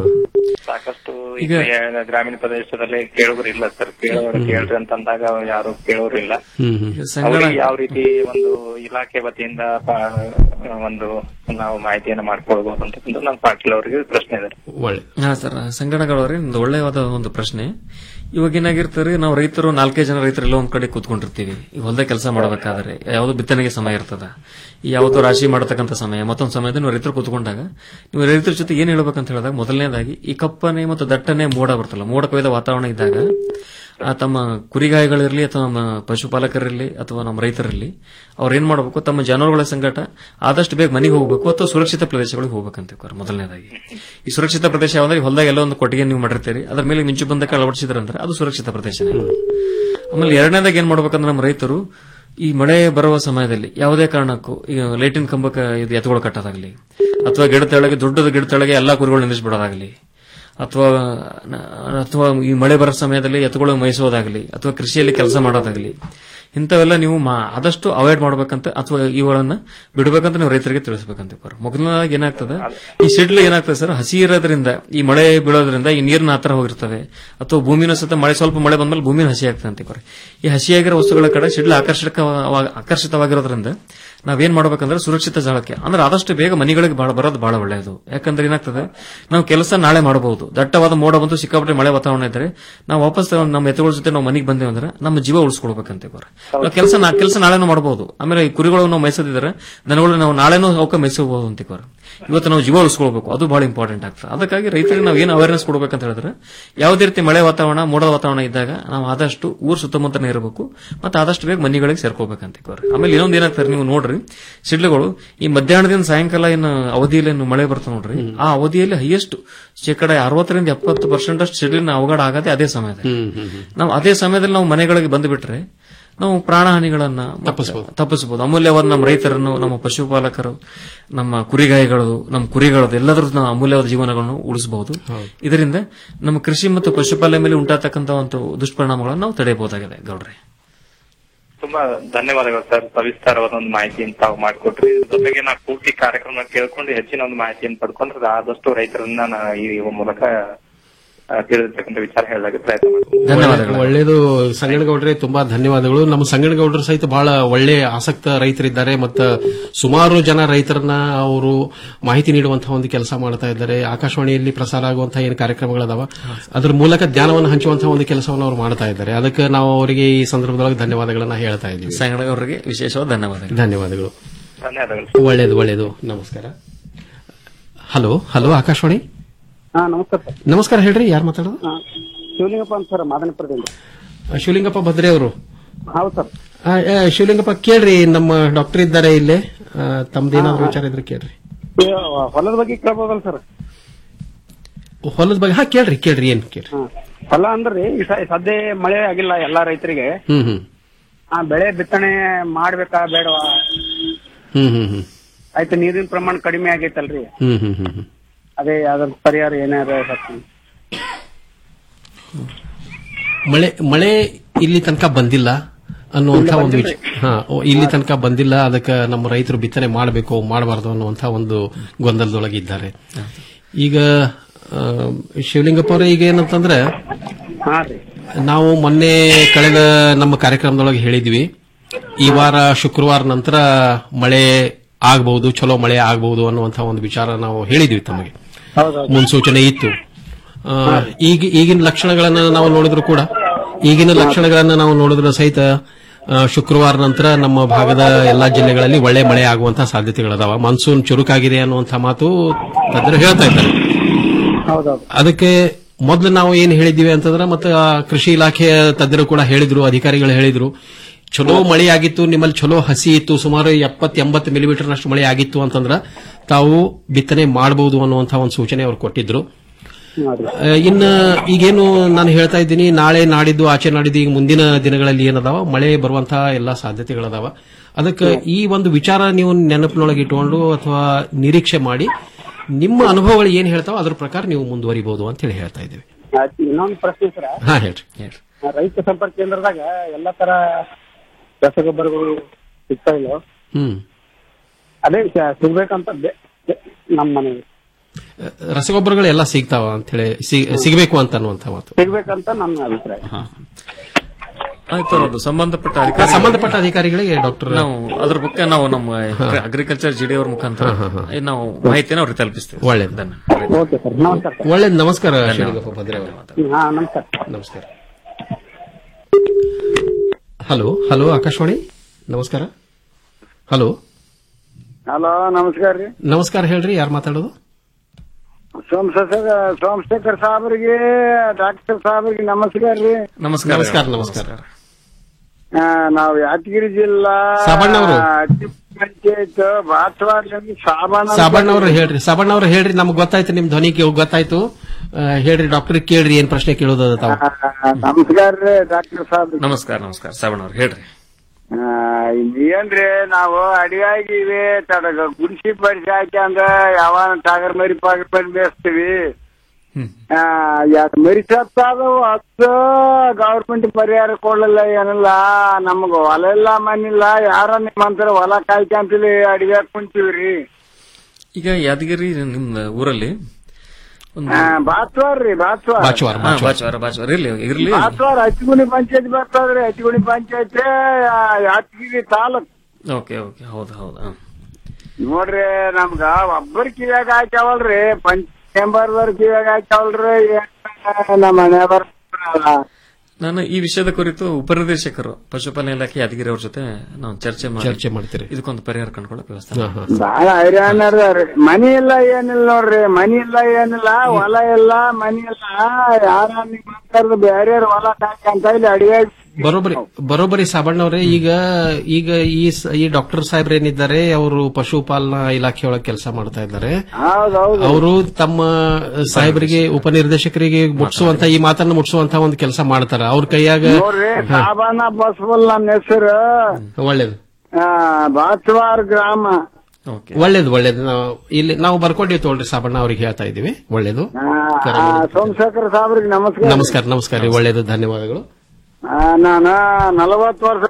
ಸಾಕಷ್ಟು ಈಗ ಗ್ರಾಮೀಣ ಪ್ರದೇಶದಲ್ಲಿ ಕೇಳೋರು ಇಲ್ಲ ಸರ್ ಕೇಳೋರು ಕೇಳ್ರಿ ಅಂತಂದಾಗ ಯಾರು ಕೇಳೋರು ಇಲ್ಲ ಹ್ಮ್ ಹ್ಮ್ ಸಂಗಡ ಅವ್ರಿಗೆ ಯಾವ ರೀತಿ ಒಂದು ಇಲಾಖೆ ವತಿಯಿಂದ ಪಾ- ಒಂದು ನಾವು ಮಾಹಿತಿಯನ್ನ ಮಾಡ್ಕೊಳ್ಬಹುದು ಅಂತಕ್ಕಂಥ ನನ್ನ ಪಾಟೀಲ್ ಅವರಿಗೆ ಪ್ರಶ್ನೆ ಇದೆ ಒಳ್ಳೆ ಹಾ ಸರ್ ಸಂಗಡಗಳವ್ರಿ ಒಂದು ಒಳ್ಳೆಯವಾದ ಒಂದು ಪ್ರಶ್ನೆ ಇವಾಗ ಏನಾಗಿರ್ತಾರೆ ನಾವು ರೈತರು ನಾಲ್ಕೈದು ಜನ ರೈತರು ಎಲ್ಲ ಒಂದ್ ಕಡೆ ಕೂತ್ಕೊಂಡಿರ್ತೀವಿ ಈ ಹೊಲದ ಕೆಲಸ ಮಾಡಬೇಕಾದ್ರೆ ಯಾವ್ದು ಬಿತ್ತನೆಗೆ ಸಮಯ ಇರ್ತದ ಯಾವ್ದು ರಾಶಿ ಮಾಡತಕ್ಕಂತ ಸಮಯ ಮತ್ತೊಂದು ಸಮಯದಲ್ಲಿ ನೀವು ರೈತರು ಕೂತ್ಕೊಂಡಾಗ ನೀವು ರೈತರ ಜೊತೆ ಏನ್ ಹೇಳ್ಬೇಕಂತ ಹೇಳಿದಾಗ ಮೊದಲನೇದಾಗಿ ಈ ಕಪ್ಪನೆ ಮತ್ತು ದಟ್ಟನೆ ಮೋಡ ಬರ್ತಲ್ಲ ಮೋಡ ಕೊಯ್ದ ವಾತಾವರಣ ಇದ್ದಾಗ ಆ ತಮ್ಮ ಕುರಿಗಾಯಿಗಳಿರಲಿ ಅಥವಾ ನಮ್ಮ ಪಶುಪಾಲಕರಿರಲಿ ಅಥವಾ ನಮ್ಮ ರೈತರಲ್ಲಿ ಅವ್ರು ಏನ್ ಮಾಡಬೇಕು ತಮ್ಮ ಜಾನುವಾರುಗಳ ಸಂಕಟ ಆದಷ್ಟು ಬೇಗ ಮನೆಗೆ ಹೋಗಬೇಕು ಅಥವಾ ಸುರಕ್ಷಿತ ಪ್ರದೇಶಗಳಿಗೆ ಹೋಗ್ಬೇಕಂತ ತಿಳ್ಕೊರಿ ಮೊದಲನೇದಾಗಿ ಈ ಸುರಕ್ಷಿತ ಪ್ರದೇಶ ಯಾವ್ದ್ರೆ ಈ ಹೊಲದಾಗ ಎಲ್ಲ ಒಂದು ಕೊಟ್ಟಿಗೆ ನೀವು ಮಾಡಿರ್ತೀರಿ ಅದ್ರ ಮೇಲೆ ಮಿಂಚು ಬಂದಕ್ಕೆ ಅಳವಡಿಸಿದ್ರಂದ್ರೆ ಅದು ಸುರಕ್ಷಿತ ಪ್ರದೇಶ ಆಮೇಲೆ ಎರಡನೇದಾಗ ಏನ್ ಮಾಡ್ಬೇಕಂದ್ರೆ ನಮ್ಮ ರೈತರು ಈ ಮಳೆ ಬರುವ ಸಮಯದಲ್ಲಿ ಯಾವುದೇ ಕಾರಣಕ್ಕೂ ಈಗ ಲೈಟಿನ ಕಂಬಕ್ಕೆ ಇದು ಎತ್ತುಗಳು ಕಟ್ಟೋದಾಗ್ಲಿ ಅಥವಾ ಗಿಡ ತೆಳಗೆ ದೊಡ್ಡದ ಗಿಡ ತೆಳಗೆ ಎಲ್ಲಾ ಕುರಿಗಳು ನಿಲ್ಲಿಸ್ಬಿಡೋದಾಗ್ಲಿ ಅಥವಾ ಅಥವಾ ಈ ಮಳೆ ಬರೋ ಸಮಯದಲ್ಲಿ ಎತ್ತುಗಳು ಮೇಯಿಸೋದಾಗ್ಲಿ ಅಥವಾ ಕೃಷಿಯಲ್ಲಿ ಕೆಲಸ ಮಾಡೋದಾಗ್ಲಿ ಇಂಥವೆಲ್ಲ ನೀವು ಮಾ- ಆದಷ್ಟು ಅವಾಯ್ಡ್ ಮಾಡ್ಬೇಕಂತ ಅಥವಾ ಇವುಗಳನ್ನ ಬಿಡಬೇಕಂತ ನೀವು ರೈತರಿಗೆ ತಿಳಿಸ್ಬೇಕಂತ ಮೊದಲನೇದಾಗಿ ಏನಾಗ್ತದೆ ಈ ಸಿಡ್ಲು ಏನಾಗ್ತದೆ ಸರ್ ಹಸಿ ಇರೋದ್ರಿಂದ ಈ ಮಳೆ ಬೀಳೋದ್ರಿಂದ ಈ ನೀರಿನ ಹತ್ರ ಹೋಗಿರ್ತವೆ ಅಥವಾ ಭೂಮಿನ ಸತ ಮಳೆ ಸ್ವಲ್ಪ ಮಳೆ ಬಂದ್ಮೇಲೆ ಭೂಮಿನ ಹಸಿ ಆಗ್ತದೆ ಅಂತೀವಿ ಈ ಹಸಿಯಾಗಿರೋ ವಸ್ತುಗಳ ಕಡೆ ಸಿಡ್ಲು ಆಕರ್ಷಕ ಆಕರ್ಷಿತವಾಗಿರೋದ್ರಿಂದ ನಾವೇನ್ ಮಾಡ್ಬೇಕಂದ್ರೆ ಸುರಕ್ಷಿತ ಜಾಗಕ್ಕೆ ಅಂದ್ರೆ ಆದಷ್ಟು ಬೇಗ ಮನೆಗಳಿಗೆ ಬಹಳ ಬರೋದು ಬಹಳ ಒಳ್ಳೆಯದು ಯಾಕಂದ್ರೆ ಏನಾಗ್ತದೆ ನಾವು ಕೆಲಸ ನಾಳೆ ಮಾಡಬಹುದು ದಟ್ಟವಾದ ಮೋಡ ಬಂದು ಸಿಕ್ಕಾಪಟ್ಟೆ ಮಳೆ ವಾತಾವರಣ ಇದ್ರೆ ನಾವು ವಾಪಸ್ ನಮ್ಮ ಎತ್ತುಗಳ ಜೊತೆ ನಾವು ಮನೆಗೆ ಬಂದೇವೆ ಅಂದ್ರೆ ನಮ್ಮ ಜೀವ ಉಳಿಸ್ಕೊಳ್ಬೇಕಂತ ಕೆಲಸ ಕೆಲಸ ನಾಳೆನೂ ಮಾಡಬಹುದು ಆಮೇಲೆ ಈ ಕುರಿಗಳು ನಾವು ಮೇಯಿಸದಿದ್ರೆ ದನಗಳು ನಾವು ನಾಳೆನೂ ಅವಕ್ಕೆ ಮೇಯಿಸಬಹುದು ಅಂತಿಕೋರ ಇವತ್ತು ನಾವು ಜೀವ ಉಳಿಸ್ಕೊಳ್ಬೇಕು ಅದು ಬಹಳ ಇಂಪಾರ್ಟೆಂಟ್ ಆಗ್ತದೆ ಅದಕ್ಕಾಗಿ ರೈತರಿಗೆ ನಾವು ಏನು ಅವೇರ್ನೆಸ್ ಕೊಡ್ಬೇಕಂತ ಹೇಳಿದ್ರೆ ಯಾವುದೇ ರೀತಿ ಮಳೆ ವಾತಾವರಣ ಮೋಡದ ವಾತಾವರಣ ಇದ್ದಾಗ ನಾವು ಆದಷ್ಟು ಊರ್ ಸುತ್ತಮುತ್ತನೇ ಇರಬೇಕು ಮತ್ತೆ ಆದಷ್ಟು ಬೇಗ ಮನೆಗಳಿಗೆ ಸೇರ್ಕೋಬೇಕಂತ ಆಮೇಲೆ ಇನ್ನೊಂದು ಏನಾಗ್ತಾರೆ ನೀವು ನೋಡ್ರಿ ಸಿಡ್ಲುಗಳು ಈ ಮಧ್ಯಾಹ್ನದಿಂದ ಸಾಯಂಕಾಲ ಏನು ಅವಧಿಯಲ್ಲಿ ಏನು ಮಳೆ ಬರ್ತದೆ ನೋಡ್ರಿ ಆ ಅವಧಿಯಲ್ಲಿ ಹೈಯೆಸ್ಟ್ ಶೇಕಡ ಅರವತ್ತರಿಂದ ಎಪ್ಪತ್ತು ಪರ್ಸೆಂಟ್ ಅಷ್ಟು ಸಿಡ್ಲಿನ ಅವಘಡ ಆಗದೆ ಅದೇ ಸಮಯದಲ್ಲಿ ನಾವು ಅದೇ ಸಮಯದಲ್ಲಿ ನಾವು ಮನೆಗಳಿಗೆ ಬಂದು ಬಿಟ್ರೆ ನಾವು ಪ್ರಾಣಹಾನಿಗಳನ್ನ ತಪ್ಪಿಸಬಹುದು ಅಮೂಲ್ಯವಾದ ನಮ್ಮ ರೈತರನ್ನು ನಮ್ಮ ಪಶುಪಾಲಕರು ನಮ್ಮ ಕುರಿಗಾಯಿಗಳು ನಮ್ಮ ಕುರಿಗಳದ್ದು ಎಲ್ಲದರೂ ನಾವು ಅಮೂಲ್ಯವಾದ ಜೀವನಗಳನ್ನು ಉಳಿಸಬಹುದು ಇದರಿಂದ ನಮ್ಮ ಕೃಷಿ ಮತ್ತು ಪಶುಪಾಲನೆ ಮೇಲೆ ಉಂಟಾತಕ್ಕಂಥ ಒಂದು ದುಷ್ಪರಿಣಾಮಗಳನ್ನು ನಾವು ತಡೆಯಬಹುದಾಗಿದೆ ಗೌಡ್ರೆ ತುಂಬಾ ಧನ್ಯವಾದಗಳು ಸರ್ ಸವಿಸ್ತಾರವಾದ ಒಂದು ಮಾಹಿತಿಯನ್ನು ತಾವು ಮಾಡಿಕೊಟ್ರಿ ಜೊತೆಗೆ ನಾ ಪೂರ್ತಿ ಕಾರ್ಯಕ್ರಮ ಕೇಳ್ಕೊಂಡು ಹೆಚ್ಚಿನ ಒಂದು ಮಾಹಿತಿಯನ್ನು ಪಡ್ಕೊಂಡ್ರೆ ಆದಷ್ಟು ರೈತರನ್ನ ನಾ ಈ ಮೂಲಕ ಆ, ತಿಳಿದಿರ್ತಕ್ಕಂಥ ವಿಚಾರ ಹೇಳಕ್ಕೆ ಪ್ರಯತ್ನ ಮಾಡ್ತೀನಿ ಧನ್ಯವಾದಗಳು ಒಳ್ಳೇದು ಸಂಗನಗೌಡ್ರೆ ತುಂಬಾ ಧನ್ಯವಾದಗಳು ನಮ್ಮ ಸಂಗನಗೌಡರು ಸಹಿತ ಬಹಳ ಒಳ್ಳೆ ಆಸಕ್ತ ರೈತರಿದ್ದಾರೆ ಮತ್ತು ಸುಮಾರು ಜನ ರೈತರನ್ನ ಅವರು ಮಾಹಿತಿ ನೀಡುವಂತಹ ಒಂದು ಕೆಲಸ ಮಾಡ್ತಾ ಇದ್ದಾರೆ ಆಕಾಶವಾಣಿಯಲ್ಲಿ ಪ್ರಸಾರ ಆಗುವಂತಹ ಏನು ಕಾರ್ಯಕ್ರಮಗಳದಾವ ಅದ್ರ ಮೂಲಕ ಜ್ಞಾನವನ್ನು ಹಂಚುವಂತಹ ಒಂದು ಕೆಲಸವನ್ನು ಅವರು ಮಾಡ್ತಾ ಇದ್ದಾರೆ ಅದಕ್ಕೆ ನಾವು ಅವರಿಗೆ ಈ ಸಂದರ್ಭದೊಳಗೆ ಧನ್ಯವಾದಗಳನ್ನ ಹೇಳ್ತಾ ಇದ್ದೀವಿ ಸಂಗಡಗೌಡರಿಗೆ ವಿಶೇಷವಾದ ಧನ್ಯವಾದಗಳು ಧನ್ಯವಾದಗಳು ಧನ್ಯವಾದಗಳು ಒಳ್ಳೇದು ಒಳ್ಳೇದು ನಮಸ್ಕಾರ ಹಲೋ ಹಲೋ ಆಕಾಶವಾಣಿ ಹಾ ನಮಸ್ಕಾರ ಸರ್ ನಮಸ್ಕಾರ ಹೇಳ್ರಿ ಯಾರು ಮಾತಾಡೋದು ಹಾ, ಶಿವಲಿಂಗಪ್ಪ ಅಂತ ಸರ್ ಮಾದನಪುರದಿಂದ ಶಿವಲಿಂಗಪ್ಪ ಭದ್ರೆ ಅವರು ಹೌದು ಸರ್ ಆ, ಆ, ಶಿವಲಿಂಗಪ್ಪ ಕೇಳ್ರಿ ನಮ್ಮ ಡಾಕ್ಟರ್ ಇದ್ದಾರೆ ಇಲ್ಲೇ ಆ, ತಮ್ದೇನಾದ್ರು ವಿಚಾರ ಇದ್ರೆ ಕೇಳ್ರಿ ಈ ಹೊಲದ ಬಗ್ಗೆ ಕೇಳ್ಬೋದಲ್ಲ ಸರ್ ಹೊಲದ ಬಗ್ಗೆ ಹಾ ಕೇಳ್ರಿ ಕೇಳ್ರಿ ಏನ್ ಕೇಳ್ರಿ ಹಾ. ಹೊಲ ಅಂದ್ರಿ ಈ ಸ- ಸದ್ಯ ಮಳೆ ಆಗಿಲ್ಲ ಎಲ್ಲಾ ರೈತರಿಗೆ ಹ್ಮ್ ಹ್ಮ್ ಆ ಬೆಳೆ ಬಿತ್ತನೆ ಮಾಡ್ಬೇಕಾ ಬೇಡವಾ ಹ್ಮ್ ಹ್ಮ್ ಹ್ಮ್ ಆಯ್ತು ನೀರಿನ ಪ್ರಮಾಣ ಕಡಿಮೆ ಆಗೈತಲ್ರಿ ಹ್ಮ್ ಹ್ಮ್ ಹ್ಮ್ ಹ್ಮ್ ಅದೇ ಅದ್ರ ಪರಿಹಾರ ಏನಾರ ಸರ್ ಮಳೆ ಮಳೆ ಇಲ್ಲಿ ತನಕ ಬಂದಿಲ್ಲ ಅನ್ನುವಂಥ ಇಲ್ಲ, ಒಂದು ಬಂದಿಲ್ರಿ. ವಿಚಾರ ಹಾ ಓ, ಇಲ್ಲಿ ತನಕ ಬಂದಿಲ್ಲ ಅದಕ್ಕೆ ನಮ್ಮ ರೈತರು ಬಿತ್ತನೆ ಮಾಡಬೇಕು ಮಾಡಬಾರ್ದು ಅನ್ನುವಂಥ ಒಂದು ಗೊಂದಲದೊಳಗೆ ಇದ್ದಾರೆ ಈಗ ಆ, ಶಿವಲಿಂಗಪ್ಪ ಅವರೇ ಈಗ ಏನಂತಂದ್ರೆ ಹಾ ರೀ ನಾವು ಮೊನ್ನೆ ಕಳೆದ ನಮ್ಮ ಕಾರ್ಯಕ್ರಮದೊಳಗೆ ಹೇಳಿದ್ವಿ ಈ ವಾರ ಶುಕ್ರವಾರ ನಂತರ ಮಳೆ ಆಗಬಹುದು ಚಲೋ ಮಳೆ ಆಗಬಹುದು ಅನ್ನುವಂಥ ಒಂದು ವಿಚಾರ ನಾವು ಹೇಳಿದ್ವಿ ತಮಗೆ ಹೌದೌದು ಮುನ್ಸೂಚನೆ ಇತ್ತು ಆ, ಈಗ ಈಗಿನ ಲಕ್ಷಣಗಳನ್ನ ನಾವು ನೋಡಿದ್ರು ಕೂಡ ಈಗಿನ ಲಕ್ಷಣಗಳನ್ನ ನಾವು ನೋಡಿದ್ರು ಸಹಿತ ಆ, ಶುಕ್ರವಾರ ನಂತರ ನಮ್ಮ ಭಾಗದ ಎಲ್ಲಾ ಜಿಲ್ಲೆಗಳಲ್ಲಿ ಒಳ್ಳೆ ಮಳೆ ಆಗುವಂತಹ ಸಾಧ್ಯತೆಗಳದಾವ ಮಾನ್ಸೂನ್ ಚುರುಕಾಗಿದೆ ಅನ್ನುವಂಥ ಮಾತು ತಜ್ಞರು ಹೇಳ್ತಾ ಇದ್ದಾರೆ ಹೌದೌದು ಅದಕ್ಕೆ ಮೊದಲು ನಾವು ಏನ್ ಹೇಳಿದ್ವಿ ಅಂತಂದ್ರೆ ಮತ್ತೆ ಆ ಕೃಷಿ ಇಲಾಖೆಯ ತಜ್ಞರು ಕೂಡ ಹೇಳಿದ್ರು ಅಧಿಕಾರಿಗಳು ಹೇಳಿದ್ರು ಚಲೋ ಮಳೆ ಆಗಿತ್ತು ನಿಮ್ಮಲ್ಲಿ ಚಲೋ ಹಸಿ ಇತ್ತು ಸುಮಾರು ಎಪ್ಪತ್ ಎಂಬತ್ತು ಮಿಲಿಮೀಟರ್ನಷ್ಟು ಮಳೆ ಆಗಿತ್ತು ಅಂತಂದ್ರೆ ತಾವು ಬಿತ್ತನೆ ಮಾಡಬಹುದು ಅನ್ನುವಂತಹ ಒಂದು ಸೂಚನೆ ಅವರು ಕೊಟ್ಟಿದ್ರು ನೋಡ್ರಿ ಆ, ಇನ್ನ ಈಗೇನು ನಾನು ಹೇಳ್ತಾ ಇದ್ದೀನಿ ನಾಳೆ ನಾಡಿದ್ದು ಆಚೆ ನಾಡಿದ್ದು ಈಗ ಮುಂದಿನ ದಿನಗಳಲ್ಲಿ ಏನದಾವ ಮಳೆ ಬರುವಂತಹ ಎಲ್ಲಾ ಸಾಧ್ಯತೆಗಳದಾವ ಅದಕ್ಕೆ ಈ ಒಂದು ವಿಚಾರ ನೀವು ನೆನಪಿನೊಳಗೆ ಇಟ್ಕೊಂಡು ಅಥವಾ ನಿರೀಕ್ಷೆ ಮಾಡಿ ನಿಮ್ಮ ಅನುಭವಗಳು ಏನ್ ಹೇಳ್ತಾವ ಅದ್ರ ಪ್ರಕಾರ ನೀವು ಮುಂದುವರಿಬಹುದು ಅಂತ ಹೇಳಿ ಹೇಳ್ತಾ ಇದ್ದೀವಿ ಆಯ್ತು ಇನ್ನೊಂದು ಪ್ರಶ್ನೆ ಸರ್ ಹಾ ಹೇಳ್ರಿ ಆ, ರೈತ ಸಂಪರ್ಕ ಕೇಂದ್ರದಾಗ ಎಲ್ಲಾ ತರ ರಸಗೊಬ್ಬರಗಳು ಸಿಗ್ತಾ ಇಲ್ಲ ಹ್ಮ್ ಅದೇ ಸ- ಸಿಗ್ಬೇಕಂತ ಬೆ- ಬೆ- ನಮ್ಮ ಮನೆ ರಸಗೊಬ್ಬರಗಳು ಎಲ್ಲ ಸಿಗ್ತಾವ ಅಂತ ಹೇಳಿ ಸಿಗಬೇಕು ಅಂತ ಅನ್ನುವಂತ ಮಾತು ಸಿಗ್ಬೇಕಂತ ನನ್ನ ಅಭಿಪ್ರಾಯ ಆಯ್ತು ಅದು ಸಂಬಂಧಪಟ್ಟ ಅಧಿಕಾರಿ ಸಂಬಂಧಪಟ್ಟ ಅಧಿಕಾರಿಗಳಿಗೆ ಡಾಕ್ಟರ್ ನಾವು ಅದ್ರ ಬಗ್ಗೆ ನಾವು ನಮ್ಮ ಅಗ್ರಿಕಲ್ಚರ್ ಜಿಡಿ ಅವ್ರ ಮುಖಾಂತರ ನಾವು ಮಾಹಿತಿನ ಅವ್ರಿಗೆ ತಲುಪಿಸ್ತೇವೆ ಒಳ್ಳೇದು. ಅದನ್ನ. ಓಕೆ ಸರ್ ನಮಸ್ಕಾರ ಸರ್ ಒಳ್ಳೇದು ನಮಸ್ಕಾರ ಶಿವಲಿಂಗಪ್ಪ ಭದ್ರೆ ಅವರೇ. ಹಾ ನಮಸ್ಕಾರ ನಮಸ್ಕಾರ ಹಲೋ ಹಲೋ ಆಕಾಶವಾಣಿ ನಮಸ್ಕಾರ ಹಲೋ ಹಲೋ ನಮಸ್ಕಾರ ರೀ ನಮಸ್ಕಾರ ಹೇಳ್ರಿ ಯಾರು ಮಾತಾಡೋದು ಸೋಮಶೇಖರ್ ಸೋಮಶೇಖರ್ ಸಾಹೇಬ್ರಿಗೆ ಡಾಕ್ಟರ್ ಸಾಹೇಬ್ರಿಗೆ ನಮಸ್ಕಾರ ರೀ ನಮಸ್ಕಾರ ನಮಸ್ಕಾರ ನಮಸ್ಕಾರ ಆ, ನಾವು ಯಾದಗಿರಿ ಜಿಲ್ಲಾ ಸಾಬಣ್ಣವ್ರು. ಪಂಚಾಯತ್ ಬಾತ್ವಾರ್ಲಿ ಸಾಬಣ್ಣ ಸಾಬಣ್ಣವ್ರು ಹೇಳ್ರಿ ಸಾಬಣ್ಣವ್ರು ಹೇಳ್ರಿ ನಮ್ಗೆ ಗೊತ್ತಾಯ್ತು ನಿಮ್ ಧ್ವನಿ ಕೇ- ಗೊತ್ತಾಯ್ತು ಆ, ಹೇಳ್ರಿ ಡಾಕ್ಟರ್ ಕೇಳ್ರಿ ಏನ್ ಪ್ರಶ್ನೆ ಕೇಳೋದದ ತಾವು ಆ, ನಮಸ್ಕಾರ ರೀ ಡಾಕ್ಟರ್ ಸಾಹೇಬ್ ನಮಸ್ಕಾರ ನಮಸ್ಕಾರ ಶ್ರವಣ ಅವ್ರು ಹೇಳ್ರಿ ಏನ್ರಿ ನಾವು ಅಡಿಯಾಗಿವಿ ತಡಗ ಗುಡಿಸಿ ಪರಿಸಿ ಹಾಕಿ ಅಂದ್ರ ಯಾವ ಟಾಗರ್ ಮರಿ ಪಾಗರ್ ಮರಿ ಮೇಯಿಸ್ತೀವಿ ಆ, ಯಾಕ್ ಮರಿ ಸತ್ತಾದವು ಹತ್ತು ಗೌರ್ಮೆಂಟ್ ಪರಿಹಾರ ಕೊಡ್ಲಿಲ್ಲ ಏನಿಲ್ಲ ನಮಗ ಹೊಲ ಇಲ್ಲ ಮನಿಲ್ಲ ಯಾರ ನಿಮ್ಮಂತರ ಹೊಲ ಕಾಯ್ಕಂತಲಿ ಅಡಿಯಾಗ ಕುಂತೀವ್ರಿ ಈಗ ಯಾದಗಿರಿ ನಿಮ್ಮ ಊರಲ್ಲಿ ಒಂದು ಬಾತ್ವಾರ್ ರೀ ಬಾತ್ವಾರ್ ಬಾಚುವಾರ ಹಾ, ಬಾಚವಾರ ಬಾಚವಾರ ಇರ್ಲಿ ಇರ್ಲಿ ಬಾತ್ವಾರ್ ಹಚ್ಗುಣಿ ಪಂಚಾಯತ್ ಬರ್ತಾವ್ರಿ ಹಚ್ಗುಣಿ ಪಂಚಾಯತ್ ಯಾದಗಿರಿ ತಾಲೂಕ್ ಓಕೆ ಓಕೆ ಹೌದು ಹೌದು ಹಾ. ನೋಡ್ರಿ ನಮ್ಗ ಒಬ್ಬರ ಕಿವ್ಯಾಗ ಹಾಕ್ಯಾವಲ್ರಿ ಪಂಚ ಮೆಂಬರ್ದವ್ರ ಕಿವ್ಯಾಗ ಹಾಕ್ಯಾವಲ್ರಿ ಏನ್ ನಮ್ಮ ಮನೆ ಬರ್ ನಾನು ಈ ವಿಷಯದ ಕುರಿತು ಉಪನಿರ್ದೇಶಕರು ಪಶುಪಾಲನಾ ಇಲಾಖೆ ಯಾದಗಿರಿ ಅವ್ರ ಜೊತೆ ನಾವು ಚರ್ಚೆ ಮಾಡಿ ಚರ್ಚೆ ಮಾಡ್ತೀರಿ ಇದಕ್ಕೊಂದು ಪರಿಹಾರ ಕಂಡುಕೊಳ್ಳೋ ವ್ಯವಸ್ಥೆ ಹಾ, ಹಾ. ಬಾಳ ಹೈರಾಣ ಅದಾವ್ರಿ ಮನಿ ಇಲ್ಲ ಏನಿಲ್ಲ ನೋಡ್ರಿ ಮನಿ ಇಲ್ಲ ಏನಿಲ್ಲ ಹೊಲ ಇಲ್ಲ ಮನಿ ಇಲ್ಲ ಯಾರ ನಿಮ್ ಮಾತಾಡ್ದು ಬೇರೆ ಹೊಲ ಕಾಯ್ಕಂತ ಇಲ್ಲಿ ಅಡಿಗೆ ಬರೋಬ್ಬರಿ ಬರೋಬ್ಬರಿ ಸಾಬಣ್ಣವ್ರೆ ಈಗ ಈಗ ಈ ಸ- ಈ ಡಾಕ್ಟರ್ ಸಾಹೇಬ್ರ ಏನಿದ್ದಾರೆ ಅವರು ಪಶುಪಾಲನಾ ಇಲಾಖೆ ಒಳಗೆ ಕೆಲಸ ಮಾಡ್ತಾ ಇದ್ದಾರೆ ಹೌದೌದು ಅವರು ತಮ್ಮ ಸಾಹೇಬರಿಗೆ ಉಪನಿರ್ದೇಶಕರಿಗೆ ಮುಟ್ಸುವಂತ ಈ ಮಾತನ್ನ ಮುಟ್ಸುವಂತ ಒಂದು ಕೆಲಸ ಮಾಡ್ತಾರ ಅವ್ರ ಕೈಯಾಗ ನೋಡ್ರಿ ಸಾಬಣ್ಣ ಬಸ್ಬಲ್ ನನ್ನ ಹೆಸರು ಒಳ್ಳೇದು ಬಾತ್ವಾರ್ ಗ್ರಾಮ ಓಕೆ ಒಳ್ಳೇದು ಒಳ್ಳೇದು ನಾವು ಇಲ್ಲಿ ನಾವು ಬರ್ಕೊಂಡಿವಿ ತೋಳ್ರಿ ಸಾಬಣ್ಣ ಅವ್ರಿಗೆ ಹೇಳ್ತಾ ಇದೀವಿ ಒಳ್ಳೇದು ಆ, ಆ, ಸೋಮಶೇಖರ್ ಸಾಬ್ರಿಗೆ ನಮಸ್ಕಾರ ನಮಸ್ಕಾರ ನಮಸ್ಕಾರ ರೀ ಒಳ್ಳೇದು ಧನ್ಯವಾದಗಳು ಆ, ನಾನ ನಲವತ್ತು ವರ್ಷ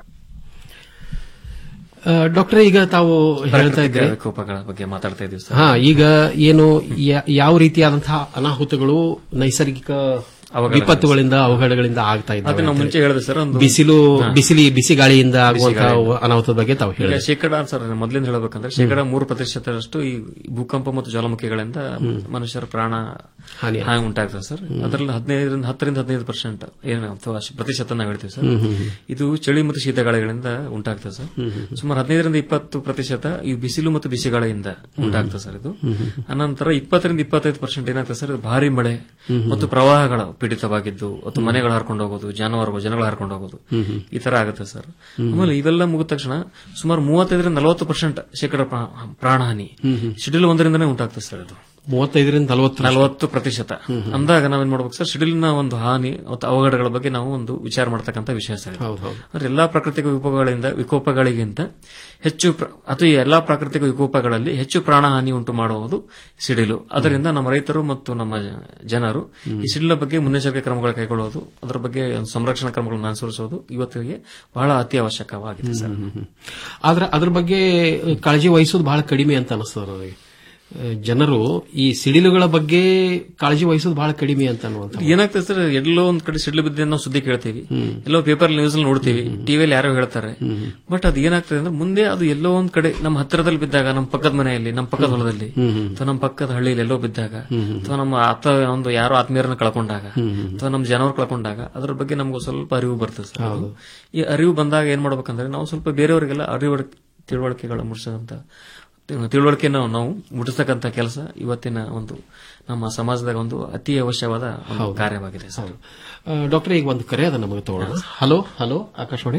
ಡಾಕ್ಟರ್ ಈಗ ತಾವು ಹೇಳ್ತಾ ಪ್ರಾಕೃತಿಕ ಇದ್ದೀರಿ ವಿಕೋಪಗಳ ಬಗ್ಗೆ ಮಾತಾಡ್ತಾ ಇದೀವಿ ಸರ್ ಹಾ ಈಗ ಏನು ಯಾ- ಯಾವ ರೀತಿಯಾದಂತಹ ಅನಾಹುತಗಳು ನೈಸರ್ಗಿಕ ಅವಘಡಗಳು. ವಿಪತ್ತುಗಳಿಂದ ಅವಘಡಗಳಿಂದ ಆಗ್ತಾ ಅದೇ ಇದ್ದಾವೆ ನಾವು ಮುಂಚೆ ಹೇಳಿದೆ ಸರ್ ಒಂದು ಬಿಸಿಲು ಬಿಸಿಲಿ ಬಿಸಿ ಗಾಳಿಯಿಂದ ಆಗುವಂತಹ ಅನಾಹುತದ ಬಗ್ಗೆ ತಾವು ಈಗ ಹೇಳಿದ್ರಿ ಶೇಕಡ ಸರ್ ಮೊದಲಿಂದ ಹೇಳಬೇಕಂದ್ರೆ ಶೇಕಡ ಮೂರು ಪ್ರತಿಶತದಷ್ಟು ಈ ಭೂಕಂಪ ಮತ್ತು ಜ್ವಾಲಾಮುಖಿಗಳಿಂದ ಮನುಷ್ಯರ ಪ್ರಾಣ ಹಾನಿ ಹಾನಿ ಉಂಟಾಗ್ತದೆ ಸರ್ ಅದರಲ್ಲಿ ಹದಿನೈದರಿಂದ ಹತ್ತರಿಂದ ಹದಿನೈದು ಪರ್ಸೆಂಟ್ ಏನು ಅಥವಾ ಪ್ರತಿಶತ ನಾವು ಹೇಳ್ತೀವಿ ಸರ್ ಇದು ಚಳಿ ಮತ್ತು ಶೀತ ಗಾಳಿಗಳಿಂದ ಉಂಟಾಗ್ತದೆ ಸರ್ ಸುಮಾರು ಹದಿನೈದರಿಂದ ಇಪ್ಪತ್ತು ಪ್ರತಿಶತ ಈ ಬಿಸಿಲು ಮತ್ತು ಬಿಸಿ ಗಾಳಿಯಿಂದ ಉಂಟಾಗ್ತದೆ ಸರ್ ಇದು ಅನಂತರ ಇಪ್ಪತ್ತರಿಂದ ಇಪ್ಪತ್ತೈದು ಪರ್ಸೆಂಟ್ ಏನಾಗ್ತದೆ ಸರ್ ಇದು ಭಾರಿ ಮಳೆ ಮತ್ತು ಪ್ರವಾಹಗಳ ಪೀಡಿತವಾಗಿದ್ದು ಅಥವಾ ಮನೆಗಳು ಹರ್ಕೊಂಡು ಹೋಗೋದು ಜಾನುವಾರುಗಳು ಜನಗಳು ಹರ್ಕೊಂಡು ಹೋಗೋದು ಈ ತರ ಆಗುತ್ತೆ ಸರ್ ಆಮೇಲೆ ಇವೆಲ್ಲ ಮುಗಿದ ತಕ್ಷಣ ಸುಮಾರು ಮೂವತ್ತೈದರಿಂದ ನಲವತ್ತು ಪರ್ಸೆಂಟ್ ಶೇಕಡ ಪ್ರಾ- ಪ್ರಾಣಹಾನಿ ಶೆಡ್ಯೂಲ್ ಒಂದರಿಂದನೇ ಉಂಟಾಗ್ತದೆ ಸರ್ ಇದು ಮೂವತ್ತೈದರಿಂದ ನಲವತ್ತು ನಲವತ್ತು ಪ್ರತಿಶತ ಅಂದಾಗ ನಾವೇನ್ ಮಾಡ್ಬೇಕು ಸರ್ ಶೆಡ್ಯೂಲ್ನ ಒಂದು ಹಾನಿ ಮತ್ತು ಅವಘಡಗಳ ಬಗ್ಗೆ ನಾವು ಒಂದು ವಿಚಾರ ಮಾಡ್ತಕ್ಕಂಥ ವಿಷಯ ಸರ್ ಇದು. ಹೌದು ಹೌದು ಅಂದ್ರೆ ಎಲ್ಲಾ ಪ್ರಾಕೃತಿಕ ವಿಕೋಪಗಳಿಂದ ವಿಕೋಪಗಳಿಗಿಂತ ಹೆಚ್ಚು ಪ್ರ- ಅಥವಾ ಈ ಎಲ್ಲಾ ಪ್ರಾಕೃತಿಕ ವಿಕೋಪಗಳಲ್ಲಿ ಹೆಚ್ಚು ಪ್ರಾಣಹಾನಿ ಉಂಟು ಮಾಡುವುದು ಸಿಡಿಲು ಅದರಿಂದ ನಮ್ಮ ರೈತರು ಮತ್ತು ನಮ್ಮ ಜ- ಜನರು ಈ ಸಿಡಿಲ ಬಗ್ಗೆ ಮುನ್ನೆಚ್ಚರಿಕೆ ಕ್ರಮಗಳು ಕೈಗೊಳ್ಳುವುದು ಅದರ ಬಗ್ಗೆ ಒಂದು ಸಂರಕ್ಷಣಾ ಕ್ರಮಗಳನ್ನು ಅನುಸರಿಸುವುದು ಇವತ್ತಿಗೆ ಬಹಳ ಅತಿ ಅವಶ್ಯಕವಾಗಿದೆ ಸರ್ ಆದ್ರೆ ಅದ್ರ ಬಗ್ಗೆ ಕಾಳಜಿ ವಹಿಸೋದು ಬಹಳ ಕಡಿಮೆ ಅಂತ ಅನಿಸ್ತದೆ ನನಗೆ ಆ, ಜನರು ಈ ಸಿಡಿಲುಗಳ ಬಗ್ಗೆ ಕಾಳಜಿ ವಹಿಸೋದು ಬಹಳ ಕಡಿಮೆ ಅಂತ ಅನ್ನುವಂಥ ಏನಾಗ್ತದೆ ಸರ್ ಎಲ್ಲೋ ಒಂದ್ ಕಡೆ ಸಿಡ್ಲು ಬಿದ್ದ ನಾವು ಸುದ್ದಿ ಕೇಳ್ತೀವಿ ಎಲ್ಲೋ ಪೇಪರ್ ನ್ಯೂಸ್ ನೋಡ್ತೀವಿ ಟಿವಿಯಲ್ಲಿ ಯಾರೋ ಹೇಳ್ತಾರೆ ಬಟ್ ಅದು ಏನಾಗ್ತದೆ ಅಂದ್ರೆ ಮುಂದೆ ಅದು ಎಲ್ಲೋ ಒಂದ್ ಕಡೆ ನಮ್ಮ ಹತ್ತಿರದಲ್ಲಿ ಬಿದ್ದಾಗ ನಮ್ಮ ಪಕ್ಕದ ಮನೆಯಲ್ಲಿ ನಮ್ಮ ಪಕ್ಕದ ಹೊಲದಲ್ಲಿ ಅಥವಾ ನಮ್ಮ ಪಕ್ಕದ ಹಳ್ಳಿಯಲ್ಲಿ ಎಲ್ಲೋ ಬಿದ್ದಾಗ ಅಥವಾ ನಮ್ಮ ಆತ ಒಂದು ಯಾರೋ ಆತ್ಮೀಯರನ್ನ ಕಳ್ಕೊಂಡಾಗ ಅಥವಾ ನಮ್ಮ ಜನರು ಕಳ್ಕೊಂಡಾಗ ಅದ್ರ ಬಗ್ಗೆ ನಮ್ಗೆ ಸ್ವಲ್ಪ ಅರಿವು ಬರ್ತದೆ ಸರ್ ಅದು. ಈ ಅರಿವು ಬಂದಾಗ ಏನ್ ಮಾಡ್ಬೇಕಂದ್ರೆ ನಾವು ಸ್ವಲ್ಪ ಬೇರೆಯವರಿಗೆಲ್ಲ ಅರಿವು ತಿಳುವಳಿಕೆಗಳ ಮುಡಿಸೋದಂತ ತಿಳುವಳಿಕೆಯನ್ನು ನಾವು ಮುಟ್ಟಿಸ್ತಕ್ಕಂಥ ಕೆಲಸ ಇವತ್ತಿನ ಒಂದು ನಮ್ಮ ಸಮಾಜದಾಗ ಒಂದು ಅತಿ ಅವಶ್ಯವಾದ ಒಂದು ಕಾರ್ಯವಾಗಿದೆ ಸರ್ ಡಾಕ್ಟರ್ ಈಗ ಒಂದು ಕರೆ ಅದ ನಮಗೆ ತಗೊಳ್ಳೋಣ hello hello Akashvani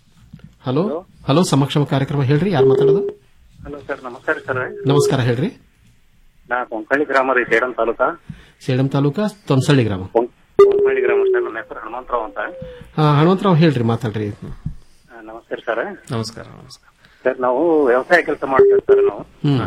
hello hello ಸಮಕ್ಷಮ ಕಾರ್ಯಕ್ರಮ ಹೇಳ್ರಿ ಯಾರು ಮಾತಾಡೋದು ಹಲೋ ಸರ್ ನಮಸ್ಕಾರ ಸರ್ ನಮಸ್ಕಾರ ಹೇಳ್ರಿ ನಾ ಕೊಂಕಳ್ಳಿ ಗ್ರಾಮ ರೀ ಸೇಡಂ ತಾಲೂಕಾ ಸೇಡಂ ತಾಲೂಕಾ ತೊನ್ಸಳ್ಳಿ ಗ್ರಾಮ ಕೊಂಕಳ್ಳಿ ಗ್ರಾಮ ಸರ್ ನನ್ನ ಹೆಸರು ಹನುಮಂತರಾವ್ ಅಂತ ಹಾ, ಹನುಮಂತರಾವ್ ಹೇಳ್ರಿ ಮಾತಾಡ್ರಿ ಆ, ನಮಸ್ಕಾರ ಸರ್ ನಮಸ್ಕಾರ ನಮಸ್ಕಾರ ಸರ್ ನಾವು ವ್ಯವಸಾಯ ಕೆಲಸ ಮಾಡ್ತೇವೆ ಸರ್ ನಾವು ಹ್ಮ್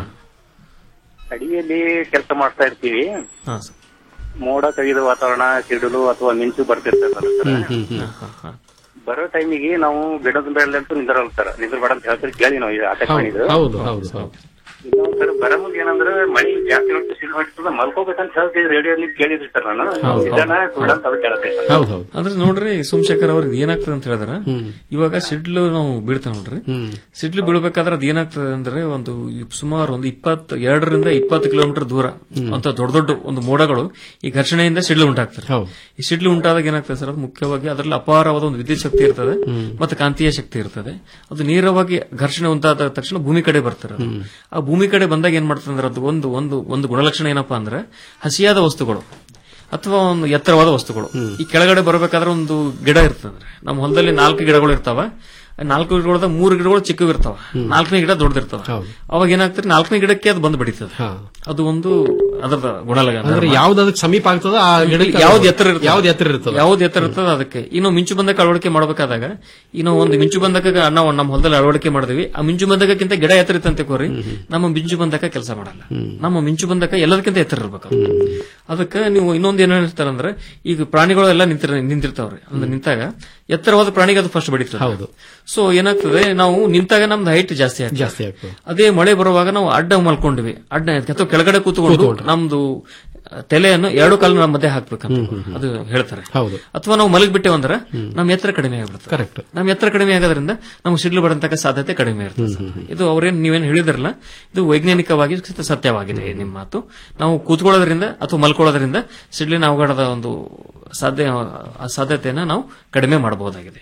ಅಡಿಯಲ್ಲಿ ಕೆಲಸ ಮಾಡ್ತಾ ಇರ್ತೀವಿ ಹಾ ಸರ್ ಮೋಡ ಕವಿದ ವಾತಾವರಣ ಸಿಡಿಲು ಅಥವಾ ಮಿಂಚು ಬರ್ತಿರ್ತದೆ ಸರ್ ಹ್ಮ್ ಹ್ಮ್ ಹಾ, ಹಾ. ಬರೋ ಟೈಮಿಗೆ ನಾವು ಗಿಡದ ಮೇಲೆ ಅಂತೂ ನಿಂದಿರಲ್ಲ ಸರ್ ನಿಂದ್ರಬೇಡ ಅಂತ ಹೇಳ್ತೀವಿ ಕೇಳಿ ನಾವು ಇದು ಅಟ್ಯಾಕ್ ಮಾಡಿದ್ದು ಹೌದು ಹೌದು ಹೌದು ಇನ್ನೊಂದ್ ಸರ್ ಬರಮುದ್ ಏನಂದ್ರೆ ಮಳಿ ಜಾಸ್ತಿ ಹೊಟ್ಟು ಸಿಲ್ ಹೊಟ್ಟದ ಮಲ್ಕೋಬೇಕಂತ ಹೇಳ್ತೀವಿ ರೇಡಿಯೋಲಿ ಕೇಳಿದ್ರಿ ಸರ್ ನಾನು ಹೌದು. ನಿಜಾನ ಸುಳ್ಳ ಅಂತ ಅದು ಕೇಳತ್ತೆ ಸರ್ ಹೌದು ಹೌದು ಅಂದ್ರೆ ನೋಡ್ರಿ ಸೋಮಶೇಖರ್ ಅವ್ರಿಗೆ ಏನಾಗ್ತದೆ ಅಂತ ಹೇಳಿದ್ರ ಇವಾಗ ಸಿಡ್ಲು ನಾವು ಬೀಳ್ತೇವೆ ನೋಡ್ರಿ ಸಿಡ್ಲು ಬೀಳ್ಬೇಕಾದ್ರೆ ಅದ್ ಏನಾಗ್ತದೆ ಅಂದ್ರೆ ಒಂದು ಸುಮಾರು ಒಂದು ಇಪ್ಪತ್ ಎರಡರಿಂದ ಇಪ್ಪತ್ತು ಕಿಲೋಮೀಟರ್ ದೂರ ಅಂತ ದೊಡ್ಡ ದೊಡ್ಡ ಒಂದು ಮೋಡಗಳು ಈ ಘರ್ಷಣೆಯಿಂದ ಸಿಡ್ಲು ಉಂಟಾಗ್ತದೆ ಈ ಸಿಡ್ಲು ಉಂಟಾದಾಗ ಏನಾಗ್ತದೆ ಸರ್ ಅದು ಮುಖ್ಯವಾಗಿ ಅದರಲ್ಲಿ ಅಪಾರವಾದ ಒಂದು ವಿದ್ಯುತ್ ಶಕ್ತಿ ಇರ್ತದೆ ಮತ್ತೆ ಕಾಂತೀಯ ಶಕ್ತಿ ಇರ್ತದೆ ಅದು ನೇರವಾಗಿ ಘರ್ಷಣೆ ಉಂಟಾದ ತಕ್ಷಣ ಭೂಮಿ ಕಡೆ ಬರ್ತಾರೆ ಅದು. ಆ ಭೂಮಿ ಕಡೆ ಬಂದಾಗ ಏನ್ ಮಾಡ್ತದೆ ಅಂದ್ರೆ ಅದು ಒಂದು ಒಂದು ಒಂದು ಗುಣಲಕ್ಷಣ ಏನಪ್ಪಾ ಅಂದ್ರೆ ಹಸಿಯಾದ ವಸ್ತುಗಳು ಅಥವಾ ಒಂದು ಎತ್ತರವಾದ ವಸ್ತುಗಳು ಈ ಕೆಳಗಡೆ ಬರಬೇಕಾದ್ರೆ ಒಂದು ಗಿಡ ಇರ್ತದೆ ನಮ್ಮ ಹೊಲದಲ್ಲಿ ನಾಲ್ಕು ಗಿಡಗಳು ಇರ್ತಾವ ಆ ನಾಲ್ಕು ಗಿಡಗಳದ ಮೂರು ಗಿಡಗಳು ಚಿಕ್ಕವು ಇರ್ತಾವ ನಾಲ್ಕನೇ ಗಿಡ ದೊಡ್ಡದಿರ್ತಾವ ಅವಾಗ ಏನಾಗ್ತದೆ ನಾಲ್ಕನೇ ಗಿಡಕ್ಕೆ ಅದು ಬಂದು ಬಡಿತದೆ ಅದು ಒಂದು ಅದರ ಗುಣಲಗ ಅಂದ್ರೆ ಯಾವ್ದು ಅದಕ್ಕೆ ಸಮೀಪ ಆಗ್ತದ ಆ ಗಿಡಕ್ಕೆ ಯಾವ್ದು ಎತ್ತರ ಇರ್ತದೆ ಯಾವ್ದು ಎತ್ತರ ಇರ್ತದ ಯಾವ್ದು ಎತ್ತರ ಇರ್ತದೆ ಅದಕ್ಕೆ ಇನ್ನು ಮಿಂಚು ಬಂಧಕ ಅಳವಡಿಕೆ ಮಾಡಬೇಕಾದಾಗ ಇನ್ನು ಒಂದು ಮಿಂಚು ಬಂಧಕ ನಾವು ನಮ್ಮ ಹೊಲದಲ್ಲಿ ಅಳವಡಿಕೆ ಮಾಡಿದ್ವಿ ಆ ಮಿಂಚು ಬಂಧಕಕ್ಕಿಂತ ಗಿಡ ಎತ್ತರ ಇತ್ತಂತೆ ಕೋರಿ ನಮ್ಮ ಮಿಂಚು ಬಂಧಕ ಕೆಲಸ ಮಾಡಲ್ಲ ನಮ್ಮ ಮಿಂಚು ಬಂಧಕ ಎಲ್ಲದಕ್ಕಿಂತ ಎತ್ತರ ಇರ್ಬೇಕು ಅದು. ಅದಕ್ಕೆ ನೀವು ಇನ್ನೊಂದು ಏನ್ ಹೇಳ್ತಾರೆ ಅಂದ್ರೆ ಈಗ ಪ್ರಾಣಿಗಳು ಎಲ್ಲ ನಿಂತಿರ್ ನಿಂತಿರ್ತಾವ್ರಿ ಅಂದ್ರೆ ನಿಂತಾಗ ಎತ್ತರವಾದ ಪ್ರಾಣಿಗೆ ಅದು ಫಸ್ಟ್ ಬಡಿತದೆ ಹೌದು ಸೊ ಏನಾಗ್ತದೆ ನಾವು ನಿಂತಾಗ ನಮ್ದು ಹೈಟ್ ಜಾಸ್ತಿ ಆಗ್ತದೆ ಜಾಸ್ತಿ ಆಗ್ತದೆ ಅದೇ ಮಳೆ ಬರುವಾಗ ನಾವು ಅಡ್ಡ ಮಲ್ಕೊಂಡ್ವಿ ಅಡ್ಡ ಅಥವಾ ಕೆಳಗಡೆ ಕೂತ್ಕೊಂಡು ನಮ್ದು ತಲೆಯನ್ನು ಎರಡು ಕಾಲ ಮಧ್ಯೆ ಹಾಕ್ಬೇಕಂತ ಅದು ಹೇಳ್ತಾರೆ ಹೌದು ಅಥವಾ ನಾವು ಮಲಗಿಬಿಟ್ಟೇವೆ ಅಂದ್ರೆ ನಮ್ಮ ಎತ್ತರ ಕಡಿಮೆ ಆಗ್ಬಿಡುತ್ತೆ ಕರೆಕ್ಟ್ ನಮ್ಮ ಎತ್ತರ ಕಡಿಮೆ ಆಗೋದ್ರಿಂದ ನಮ್ಗೆ ಸಿಡ್ಲು ಬರಂತಕ್ಕ ಸಾಧ್ಯತೆ ಕಡಿಮೆ ಇರ್ತದೆ ಸರ್. ಇದು ಅವ್ರೇನ್ ನೀವೇನ್ ಹೇಳಿದ್ರಲ್ಲ ಇದು ವೈಜ್ಞಾನಿಕವಾಗಿ ಸ- ಸತ್ಯವಾಗಿದೆ ನಿಮ್ಮ ಮಾತು ನಾವು ಕೂತ್ಕೊಳ್ಳೋದ್ರಿಂದ ಅಥವಾ ಮಲ್ಕೊಳ್ಳೋದ್ರಿಂದ ಸಿಡ್ಲಿನ ಅವಘಡದ ಒಂದು ಸಾಧ್ಯ ಆ ಸಾಧ್ಯತೆಯನ್ನ ನಾವು ಕಡಿಮೆ ಮಾಡಬಹುದಾಗಿದೆ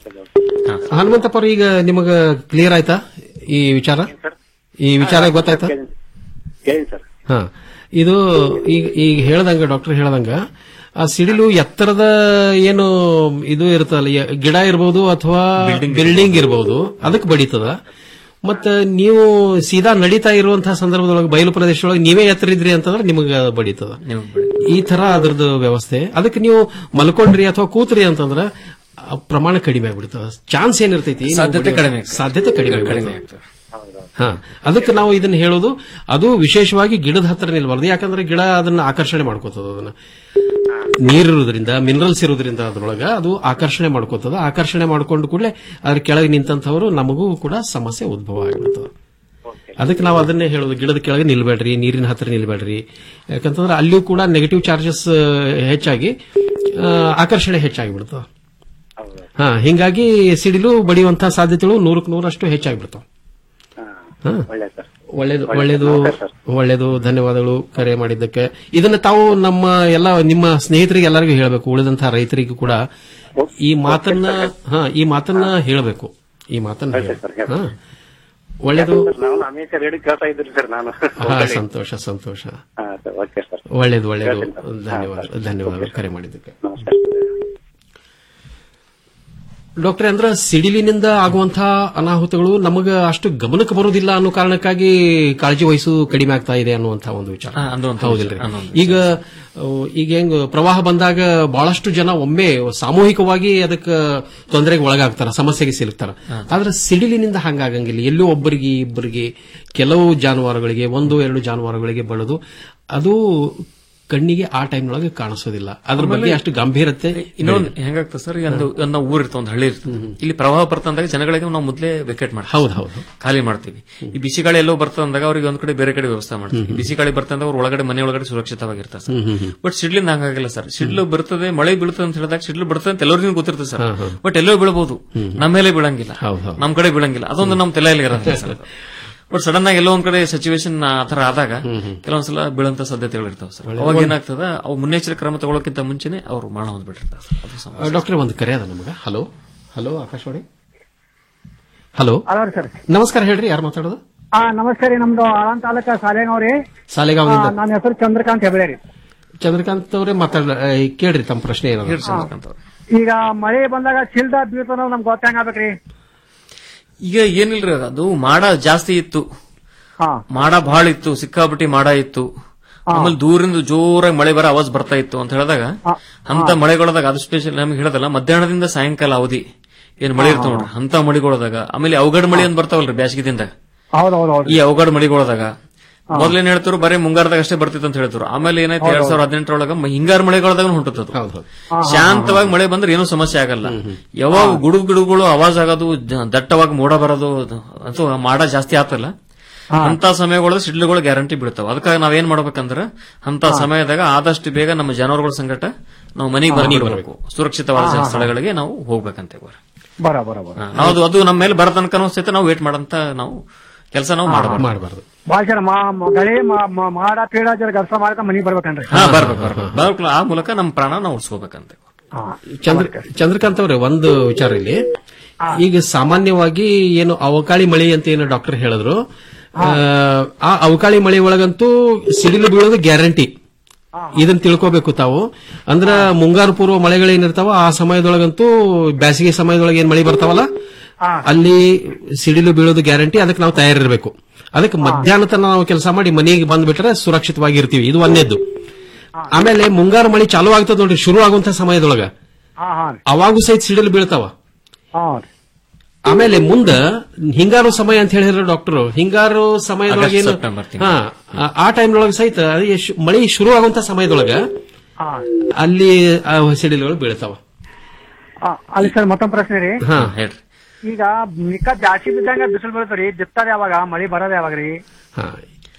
ಹನುಮಂತಪ್ಪ ಅವ್ರೆ, ಈಗ ನಿಮಗ ಕ್ಲಿಯರ್ ಆಯ್ತಾ ಈ ವಿಚಾರ ಈ ವಿಚಾರ ಗೊತ್ತಾಯ್ತಾ ಕೇಳಿ ಸರ್ ಹಾ ಇದು ಈಗ ಈಗ ಹೇಳ್ದಂಗ ಡಾಕ್ಟರ್ ಹೇಳ್ದಂಗ ಆ ಸಿಡಿಲು ಎತ್ತರದ ಏನು ಇದು ಇರ್ತದಲ್ಲ ಯ- ಗಿಡ ಇರಬಹುದು ಅಥವಾ ಬಿಲ್ಡಿಂಗ್ ಇರಬಹುದು ಅದಕ್ಕೆ ಬಡಿತದ ಮತ್ತ ನೀವು ಸೀದಾ ನಡೀತಾ ಇರುವಂತಹ ಸಂದರ್ಭದೊಳಗೆ ಬಯಲು ಪ್ರದೇಶದೊಳಗೆ ನೀವೇ ಎತ್ತರ ಇದ್ರಿ ಅಂತಂದ್ರೆ ನಿಮಗೆ ಬಡಿತದ ಈ ತರ ಅದ್ರದ್ದು ವ್ಯವಸ್ಥೆ ಅದಕ್ಕೆ ನೀವು ಮಲ್ಕೊಂಡ್ರಿ ಅಥವಾ ಕೂತ್ರಿ ಅಂತಂದ್ರ ಆ ಪ್ರಮಾಣ ಕಡಿಮೆ ಆಗ್ಬಿಡ್ತದ ಚಾನ್ಸ್ ಏನಿರ್ತೈತಿ ನೀವು ಸಾಧ್ಯತೆ ಬಡಿಯೋ- ಕಡಿಮೆ ಆಗ್ತದೆ. ಸಾಧ್ಯತೆ ಕಡಿಮೆ ಕಡಿಮೆ ಆಗ್ಬಿಡ್ತದೆ. ಹಾ ಅದಕ್ಕೆ ನಾವು ಇದನ್ನ ಹೇಳೋದು ಅದು ವಿಶೇಷವಾಗಿ ಗಿಡದ ಹತ್ರ ನಿಲ್ಬಾರ್ದು ಯಾಕಂದ್ರೆ ಗಿಡ ಅದನ್ನ ಆಕರ್ಷಣೆ ಮಾಡ್ಕೋತದ ಅದನ್ನ ನೀರಿರೋದ್ರಿಂದ ಮಿನರಲ್ಸ್ ಇರೋದ್ರಿಂದ ಅದ್ರೊಳಗ ಅದು ಆಕರ್ಷಣೆ ಮಾಡ್ಕೋತದ ಆಕರ್ಷಣೆ ಮಾಡ್ಕೊಂಡು ಕೂಡಲೇ ಅದ್ರ ಕೆಳಗೆ ನಿಂತಂತವರು ನಮಗೂ ಕೂಡ ಸಮಸ್ಯೆ ಉದ್ಭವ ಆಗ್ಬಿಡ್ತದ ಅದಕ್ಕೆ ನಾವು ಅದನ್ನೇ ಹೇಳೋದು ಗಿಡದ ಕೆಳಗೆ ನಿಲ್ಬೇಡ್ರಿ ನೀರಿನ ಹತ್ರ ನಿಲ್ಬೇಡ್ರಿ ಯಾಕಂತಂದ್ರೆ ಅಲ್ಲಿಯೂ ಕೂಡ ನೆಗೆಟಿವ್ ಚಾರ್ಜಸ್ ಹೆಚ್ಚಾಗಿ ಆ, ಆಕರ್ಷಣೆ ಹೆಚ್ಚಾಗಿಬಿಡ್ತದ ಹಾ ಹಿಂಗಾಗಿ ಸಿಡಿಲು ಬಡಿಯುವಂತಹ ಸಾಧ್ಯತೆಗಳು ನೂರಕ್ಕೆ ನೂರಷ್ಟು ಹೆಚ್ಚಾಗಿಬಿಡ್ತಾವ ಹಾ. ಒಳ್ಳೆ ಸರ್ ಒಳ್ಳೇದು ಒಳ್ಳೇದು ಒಳ್ಳೇದು ಧನ್ಯವಾದಗಳು ಕರೆ ಮಾಡಿದ್ದಕ್ಕೆ ಇದನ್ನ ತಾವು ನಮ್ಮ ಎಲ್ಲ ನಿಮ್ಮ ಸ್ನೇಹಿತರಿಗೆ ಎಲ್ಲರಿಗೂ ಹೇಳಬೇಕು ಉಳಿದಂತಹ ರೈತರಿಗೂ ಕೂಡ ಈ ಮಾತನ್ನ ಹಾ ಈ ಮಾತನ್ನ ಹೇಳಬೇಕು ಈ ಮಾತನ್ನ ಹೇಳ- ಹಾ. ಒಳ್ಳೇದು ನಾವು ಅನೇಕ ರೇಡಿಯೋ ಕೇಳ್ತಾ ಇದ್ರಿ ಸರ್ ನಾನು ಹಾ ಸಂತೋಷ ಸಂತೋಷ ಹಾ ಸರ್ ಓಕೆ ಸರ್ ಒಳ್ಳೇದು ಒಳ್ಳೇದು ಹೇಳ್ತೀನಿ ಸರ್. ಧನ್ಯವಾದ ಧನ್ಯವಾದಗಳು ಕರೆ ಮಾಡಿದ್ದಕ್ಕೆ ನಮಸ್ಕಾರ ಡಾಕ್ಟರ್ ಅಂದ್ರ ಸಿಡಿಲಿನಿಂದ ಆಗುವಂತಹ ಅನಾಹುತಗಳು ನಮಗ ಅಷ್ಟು ಗಮನಕ್ಕೆ ಬರುವುದಿಲ್ಲ ಅನ್ನೋ ಕಾರಣಕ್ಕಾಗಿ ಕಾಳಜಿ ವಹಿಸುವುದು ಕಡಿಮೆ ಆಗ್ತಾ ಇದೆ ಅನ್ನುವಂತಹ ಒಂದು ವಿಚಾರ ಹಾ, ಅನ್ನುವಂಥ ಹೌದಿಲ್ರಿ ವಿಚಾರ, ಅನ್ನುವಂಥ ಈಗ ಅಹ್, ಈಗ ಹೆಂಗ್ ಪ್ರವಾಹ ಬಂದಾಗ ಬಹಳಷ್ಟು ಜನ ಒಮ್ಮೆ ಸಾಮೂಹಿಕವಾಗಿ ಅದಕ್ಕೆ ತೊಂದರೆಗೆ ಒಳಗಾಗ್ತಾರ ಸಮಸ್ಯೆಗೆ ಸಿಲುಕ್ತಾರ ಆದ್ರೆ ಸಿಡಿಲಿನಿಂದ ಹಂಗಾಗಂಗಿಲ್ಲ ಎಲ್ಲೋ ಒಬ್ಬರಿಗೆ ಇಬ್ಬರಿಗೆ ಕೆಲವು ಜಾನುವಾರುಗಳಿಗೆ ಒಂದು ಎರಡು ಜಾನುವಾರುಗಳಿಗೆ ಬಳದು ಅದು ಕಣ್ಣಿಗೆ ಆ ಟೈಮ್ನೊಳಗೆ ಕಾಣಿಸೋದಿಲ್ಲ ಅದ್ರ ಬಗ್ಗೆ ಅಷ್ಟು ಗಂಭೀರತೆ ಇನ್ನೊಂದು ಹೆಂಗಾಗ್ತದೆ ಸರ್ ಒಂದು ಒಂದು ನಾವು ಊರ್ ಇರ್ತದೆ ಒಂದು ಹಳ್ಳಿ ಇರ್ತದೆ ಇಲ್ಲಿ ಪ್ರವಾಹ ಬರ್ತಂದಾಗ ಜನಗಳಿಗೆ ನಾವು ಮೊದಲೇ ವೆಕೇಟ್ ಮಾಡ್ತೀವಿ ಹೌದು ಹೌದು ಖಾಲಿ ಮಾಡ್ತೀವಿ ಈ ಬಿಸಿ ಗಾಳಿ ಎಲ್ಲೋ ಬರ್ತಂದಾಗ ಅವ್ರಿಗೆ ಒಂದ್ ಕಡೆ ಬೇರೆ ಕಡೆ ವ್ಯವಸ್ಥೆ ಮಾಡ್ತೀವಿ ಈ ಬಿಸಿ ಗಾಳಿ ಬರ್ತಂದಾಗ ಅವ್ರ ಒಳಗಡೆ ಮನೆ ಒಳಗಡೆ ಸುರಕ್ಷಿತವಾಗಿರ್ತಾರೆ ಸರ್ ಹ್ಮ್, ಹ್ಮ್, ಹ್ಮ್. ಬಟ್ ಸಿಡ್ಲಿಂದ ಹಂಗಾಗಿಲ್ಲ ಸರ್ ಸಿಡ್ಲು ಬರ್ತದೆ ಮಳೆ ಬೀಳ್ತದೆ ಅಂತ ಹೇಳಿದಾಗ ಸಿಡ್ಲು ಬರ್ತದೆ ಅಂತ ಎಲ್ಲರಿಗೂ ಗೊತ್ತಿರ್ತದೆ ಸರ್ ಬಟ್ ಎಲ್ಲೋ ಬೀಳಬಹುದು ನಮ್ಮ ಮೇಲೆ ಬೀಳಂಗಿಲ್ಲ ನಮ್ ಕಡೆ ಬೀಳಂಗಿಲ್ಲ ಅದೊಂದು ನಮ್ ತಲೆಯಲ್ಲಿ ಇರೋದಿಲ್ಲ ಸರ್ ಬಟ್ ಸಡನ್ ಆಗಿ ಎಲ್ಲೋ ಒಂದ್ ಕಡೆ ಸಿಚುವೇಶನ್ ಆತರ ಆದಾಗ ಕೆಲವೊಂದ್ಸಲ ಬೀಳಂತ ಸಾಧ್ಯತೆಗಳು ಇರ್ತಾವೆ ಸರ್ ಅವಾಗ ಏನಾಗ್ತದ ಅವು ಮುನ್ನೆಚ್ಚರಿಕೆ ಕ್ರಮ ತಗೊಳ್ಳೋಕ್ಕಿಂತ ಮುಂಚೆನೆ ಅವ್ರು ಮರಣ ಹೊಂದ್ಬಿಟ್ಟಿರ್ತಾರೆ ಸರ್ ಅದು ಸಮಸ್ಯೆ. ಡಾಕ್ಟರ್ ಒಂದು ಕರೆ ಅದ ನಮಗ hello hello Akashvani hello hello sir ನಮಸ್ಕಾರ ಹೇಳ್ರಿ ಯಾರು ಮಾತಾಡೋದು ಆ ನಮಸ್ಕಾರ ರೀ ನಮ್ದು ಆಳಂತ ತಾಲೂಕ ಸಾಲೇಗಾಂವ್ ರೀ ಸಾಲೆಗಾಂವ್ನಿಂದ ನನ್ನ ಹೆಸರು ಚಂದ್ರಕಾಂತ್ ಹೆಬಳೆ ರೀ ಚಂದ್ರಕಾಂತ್ ಅವರೇ ಮಾತಾಡ ಆ, ಕೇಳ್ರಿ ತಮ್ಮ ಪ್ರಶ್ನೆ ಏನದ ಹೇಳ್ರಿ ಚಂದ್ರಕಾಂತ್ ಅವ್ರೆ. ಈಗ ಮಳೆ ಬಂದಾಗ ಚಿಲ್ದ ಬೀಳ್ತಾನ ನಮ್ಗೆ ಗೊತ್ತಂಗ ಆಗ್ಬೇಕ್ರಿ ಈಗ ಏನಿಲ್ರಿ ಅದು, ಅದು ಮಾಡ ಜಾಸ್ತಿ ಇತ್ತು ಹಾ ಮಾಡ ಬಹಳ ಇತ್ತು ಸಿಕ್ಕಾಪಟ್ಟಿ ಮಾಡ ಇತ್ತು ಆಮೇಲೆ ದೂರಿಂದ ಜೋರಾಗಿ ಮಳೆ ಬರೋ ಆವಾಜ್ ಬರ್ತಾ ಇತ್ತು ಅಂತ ಹೇಳಿದಾಗ ಅಂತ ಮಳೆಗೊಳದಾಗ ಅದು ಸ್ಪೆಷಲ್ ನಮ್ಗೆ ಹೇಳದಲ್ಲ ಮಧ್ಯಾಹ್ನದಿಂದ ಸಾಯಂಕಾಲ ಅವಧಿ ಏನ್ ಮಳೆ ಇರ್ತಾವ ನೋಡ್ರಿ ಅಂತ ಮಳೆಗೊಳದಾಗ ಆಮೇಲೆ ಅವಘಡ ಮಳೆ ಅಂತ ಬರ್ತಾವಲ್ರಿ ಬೇಸಿಗೆದಿಂದ ಹೌದೌದು ಹೌದು ಈ ಅವಘಡ ಮಳೆಗೊಳದಾಗ ಮೊದ್ಲೇನ್ ಹೇಳ್ತಾರು ಬರೀ ಮುಂಗಾರದಾಗ ಅಷ್ಟೇ ಬರ್ತಿತ್ತು ಅಂತ ಹೇಳ್ತಾರು ಆಮೇಲೆ ಏನಾಯ್ತು ಎರಡ್ ಸಾವಿರದ ಹದಿನೆಂಟರೊಳಗ ಹಿಂಗಾರ ಮಳೆಗೊಳದಾಗ ಹೊಂಟುತ್ತದು ಶಾಂತವಾಗಿ ಮಳೆ ಬಂದ್ರೆ ಏನೂ ಸಮಸ್ಯೆ ಆಗಲ್ಲ ಯಾವಾಗ ಗುಡುಗು ಗಿಡುಗಳು ಆವಾಜ್ ಆಗೋದು ಜ- ದಟ್ಟವಾಗಿ ಮೋಡ ಬರೋದು ಅದು- ಅಥವಾ ಮಾಡ ಜಾಸ್ತಿ ಆತಲ್ಲ ಅಂತ ಸಮಯಗಳು ಸಿಡ್ಲುಗಳು ಗ್ಯಾರಂಟಿ ಬೀಳ್ತಾವ ಅದಕ್ಕಾಗಿ ನಾವೇನ್ ಮಾಡ್ಬೇಕಂದ್ರ ಅಂತ ಸಮಯದಾಗ ಆದಷ್ಟು ಬೇಗ ನಮ್ಮ ಜಾನುವಾರುಗಳ ಸಂಗಟ ನಾವು ಮನೆಗೆ ಮನೆಗೆ ಬರಬೇಕು ಸುರಕ್ಷಿತವಾದ ಹಾ, ಹಾ, ಹಾ. ಸ್ಥಳಗಳಿಗೆ ನಾವು ಹೋಗ್ಬೇಕಂತ ಇವ್ರು. ಬರ ಬರ ಬರ ಹಾ, ನಾವು ಅದು- ಅದು ನಮ್ಮ ಮೇಲೆ ಬರೋ ತನಕ ಸಹಿತ ನಾವು ವೇಟ್ ಮಾಡಂತ ನಾವು ಕೆಲಸ ನಾವು ಮಾಡಬಾರ್ದು ಮಾಡಬಾರ್ದು ಭಾಳ ಜನ ಮಾ ಮ- ಗಳಿ ಮಾ- ಮಾ- ಮಾಡ ಪೀಡ ಜರ ಕೆಲಸ ಮಾಡ್ತಾ ಮನಿಗ್ ಬರ್ಬೇಕನ್ರಿ ಹಾ ಬರ್ಬೇಕು ಬರ್ಬೇಕು ಬರ್ಬೇಕು. ಆ ಮೂಲಕ ನಮ್ಮ ಪ್ರಾಣ ನಾವು ಉಳಿಸ್ಕೋಬೇಕಂತ ಚಂದ್ರ ಚಂದ್ರಕಾಂತ್ ಅವರೇ ಒಂದು ವಿಚಾರ ಇಲ್ಲಿ ಈಗ ಸಾಮಾನ್ಯವಾಗಿ ಏನು ಅವಕಾಳಿ ಮಳೆ ಅಂತ ಏನು ಡಾಕ್ಟರ್ ಹೇಳಿದ್ರು ಆ, ಆ ಅವಕಾಳಿ ಮಳೆ ಒಳಗಂತೂ ಸಿಡಿಲು ಬೀಳೋದು ಗ್ಯಾರಂಟಿ ಇದನ್ನ ತಿಳ್ಕೋಬೇಕು ತಾವು ಅಂದ್ರ ಮುಂಗಾರು ಪೂರ್ವ ಮಳೆಗಳೇನಿರ್ತಾವ ಆ ಸಮಯದೊಳಗಂತೂ ಬೇಸಿಗೆ ಸಮಯದೊಳಗೆ ಏನ್ ಮಳೆ ಬರ್ತಾವಲ್ಲ ಅಲ್ಲಿ ಸಿಡಿಲು ಬೀಳೋದು ಗ್ಯಾರಂಟಿ ಅದಕ್ಕೆ ನಾವು ತಯಾರಿರ್ಬೇಕು ಅದಕ್ಕೆ ಮಧ್ಯಾಹ್ನ ತನಕ ನಾವು ಕೆಲಸ ಮಾಡಿ ಮನೆಗೆ ಬಂದ್ಬಿಟ್ರೆ ಸುರಕ್ಷಿತವಾಗಿ ಇರ್ತೀವಿ ಇದು ಒಂದೇದ್ದು ಆಮೇಲೆ ಮುಂಗಾರು ಮಳೆ ಚಾಲು ಆಗ್ತದ ನೋಡ್ರಿ ಶುರು ಆಗುವಂತ ಸಮಯದೊಳಗ ಹಾ ಹಾ ರೀ ಅವಾಗೂ ಸಹಿತ ಸಿಡಿಲು ಬೀಳ್ತಾವ ಹಾ ರೀ ಆಮೇಲೆ ಮುಂದ ಹಿಂಗಾರು ಸಮಯ ಅಂತ ಹೇಳಿದ್ರು ಡಾಕ್ಟರ್ ಹಿಂಗಾರು ಸಮಯದೊಳಗೆ ಏನು ಆಗಸ್ಟ್, ಸೆಪ್ಟೆಂಬರ್ ತಿಂಗಳು. ಹಾ ಆ- ಆ ಟೈಮ್ನೊಳಗೆ ಸಹಿತ ಅದೇ ಶು- ಮಳೆ ಶುರು ಆಗುವಂತ ಸಮಯದೊಳಗ ಹಾ ಅಲ್ಲಿ ಆ ಸಿಡಿಲುಗಳು ಬೀಳ್ತಾವ ಆ, ಅಲ್ಲಿ ಸರ್ ಮತ್ತೊಂದ್ ಪ್ರಶ್ನೆ ರೀ ಹಾ ಹೇಳ್ರಿ ಈಗ ಮಿಕ್ಕ ಜಾಸ್ತಿ ಬಿದ್ದಂಗ ಬಿಸಿಲು ಬೀಳ್ತಾವ್ರಿ ಬಿತ್ತದ ಯಾವಾಗ ಮಳಿ ಬರೋದ್ ಯಾವಾಗ ರೀ ಹಾ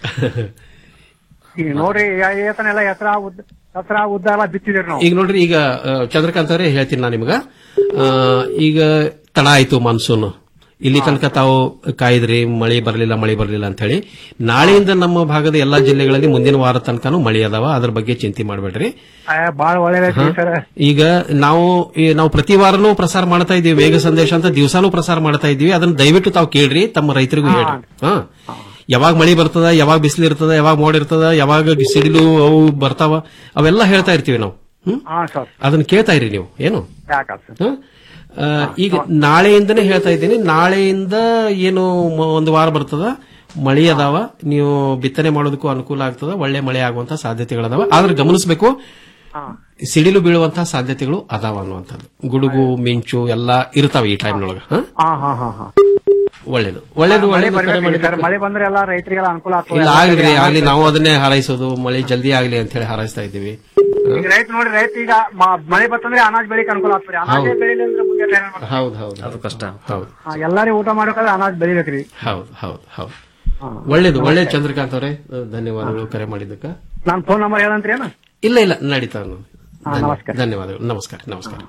ಈಗ ನೋಡ್ರಿ ಏತನೆಲ್ಲ ಎತ್ತರ ಉದ್ದ ಎತ್ತರ ಉದ್ದ ಎಲ್ಲ ಬಿತ್ತಿದಿರಿ ನಾವು ಈಗ ನೋಡ್ರಿ ಈಗ ಆ, ಚಂದ್ರಕಾಂತ್ ಅವರೇ ಹೇಳ್ತೀನಿ ನಾನು ನಿಮ್ಗ ಆ, ಈಗ ತಡ ಆಯ್ತು ಮಾನ್ಸೂನ್ ಇಲ್ಲಿ ತನಕ ತಾವು ಕಾಯ್ದ್ರಿ ಮಳೆ ಬರಲಿಲ್ಲ ಮಳೆ ಬರಲಿಲ್ಲ ಅಂತ ಹೇಳಿ ನಾಳೆಯಿಂದ ನಮ್ಮ ಭಾಗದ ಎಲ್ಲಾ ಜಿಲ್ಲೆಗಳಲ್ಲಿ ಮುಂದಿನ ವಾರ ತನಕನೂ ಮಳೆ ಅದಾವ ಅದ್ರ ಬಗ್ಗೆ ಚಿಂತೆ ಮಾಡಬೇಡ್ರಿ ಆ, ಬಾಳ ಒಳ್ಳೇದೈತಿ ಹಾ. ಸರ್ ಈಗ ನಾವು ಈ ನಾವು ಪ್ರತಿ ವಾರನೂ ಪ್ರಸಾರ ಮಾಡ್ತಾ ಇದೀವಿ ವೇಗ ಸಂದೇಶ ಅಂತ ದಿವಸಾನು ಪ್ರಸಾರ ಮಾಡ್ತಾ ಇದೀವಿ ಅದನ್ನ ದಯವಿಟ್ಟು ತಾವು ಕೇಳ್ರಿ ತಮ್ಮ ರೈತರಿಗೂ ಹೇಳ್ರಿ ಹಾ ಯಾವಾಗ ಮಳಿ ಬರ್ತದ ಯಾವಾಗ ಬಿಸಿಲು ಇರ್ತದ ಯಾವಾಗ ಮೋಡ ಇರ್ತದ ಯಾವಾಗ ಸಿಡಿಲು ಅವು ಬರ್ತಾವ ಅವೆಲ್ಲ ಹೇಳ್ತಾ ಇರ್ತೀವಿ ನಾವು ಹ್ಮ್ ಹಾ ಸರ್ ಅದನ್ನ ಕೇಳ್ತಾ ಇರಿ ನೀವು ಏನು ಯಾಕ ಸರ್ ಹ? ಆ, ಈಗ ನಾಳೆಯಿಂದನೇ ಹೇಳ್ತಾ ಇದ್ದೀನಿ ನಾಳೆಯಿಂದ ಏನು ಮ- ಒಂದು ವಾರ ಬರ್ತದ ಮಳಿ ಅದಾವ ನೀವು ಬಿತ್ತನೆ ಮಾಡೋದಕ್ಕೂ ಅನುಕೂಲ ಆಗ್ತದ ಒಳ್ಳೆ ಮಳೆ ಆಗುವಂತ ಸಾಧ್ಯತೆಗಳದಾವ ಆದ್ರೆ ಗಮನಿಸಬೇಕು ಸಿಡಿಲು ಬೀಳುವಂತಹ ಸಾಧ್ಯತೆಗಳು ಅದಾವ ಅನ್ನುವಂಥದ್ದು ಗುಡುಗು ಮಿಂಚು ಎಲ್ಲ ಇರ್ತಾವ ಈ ಟೈಮ್ನೊಳಗ ಹ? ಹಾ ಹಾ ಹಾ ಹಾ ಒಳ್ಳೇದು ಒಳ್ಳೇದು ಮಳೆ ಒಳ್ಳೇದು ಕರೆ ಬರ್ಬೇಕ್ರಿ ಮಾಡಿದ್ದಕ್ಕೆ. ಸರ್ ಮಳೆ ಬಂದ್ರೆ ಎಲ್ಲ ರೈತರಿಗೆಲ್ಲ ಅನುಕೂಲ ಇಲ್ಲ ಆಗ್ತದೆ ಆಗ್ಲಿ ಆಗ್ಲಿ ನಾವು ಅದನ್ನೇ ಹಾರೈಸೋದು ಮಳೆ ಜಲ್ದಿ ಆಗ್ಲಿ ಅಂತ ಹೇಳಿ ಹಾರೈಸ್ತಾ ಇದ್ದೀವಿ ಈಗ ರೈತ ನೋಡಿ ರೈತ ಈಗ ಮ- ಮಳೆ ಬರ್ತಂದ್ರೆ ಅನಾಜ್ ಬೆಳಿಕ್ ಅನುಕೂಲ ಆಗ್ತದೆ ಅನಾಜ್ ಹೌದು. ಬೆಳಿಲಿ ಅಂದ್ರೆ ಮುಂದೆ ಏನ್ ಮಾಡ್ಬೇಕು? ಹೌದು ಹೌದು ಅದು ಕಷ್ಟ ಹೌದು ಆ, ಎಲ್ಲಾರು ಊಟ ಮಾಡೋಕಾದ್ರೆ ಅನಾಜ್ ಬೆಳಿಬೇಕ್ರಿ ಹೌದು ಹೌದು ಹೌದು ಒಳ್ಳೇದು ಒಳ್ಳೇದು ಚಂದ್ರಕಾಂತ್ ಅವರೇ ಧನ್ಯವಾದಗಳು ಕರೆ ಮಾಡಿದ್ದಕ್ಕ ನಾನ್ ಫೋನ್ ನಂಬರ್ ಹೇಳಂತ್ರಿ ಏನ ಇಲ್ಲ ಇಲ್ಲ ನಡೀತಾ ಅನ್ನೋದು. ಹಾ, ಧನ್ಯ- ನಮಸ್ಕಾರ. ಧನ್ಯವಾದಗಳು ನಮಸ್ಕಾರ ನಮಸ್ಕಾರ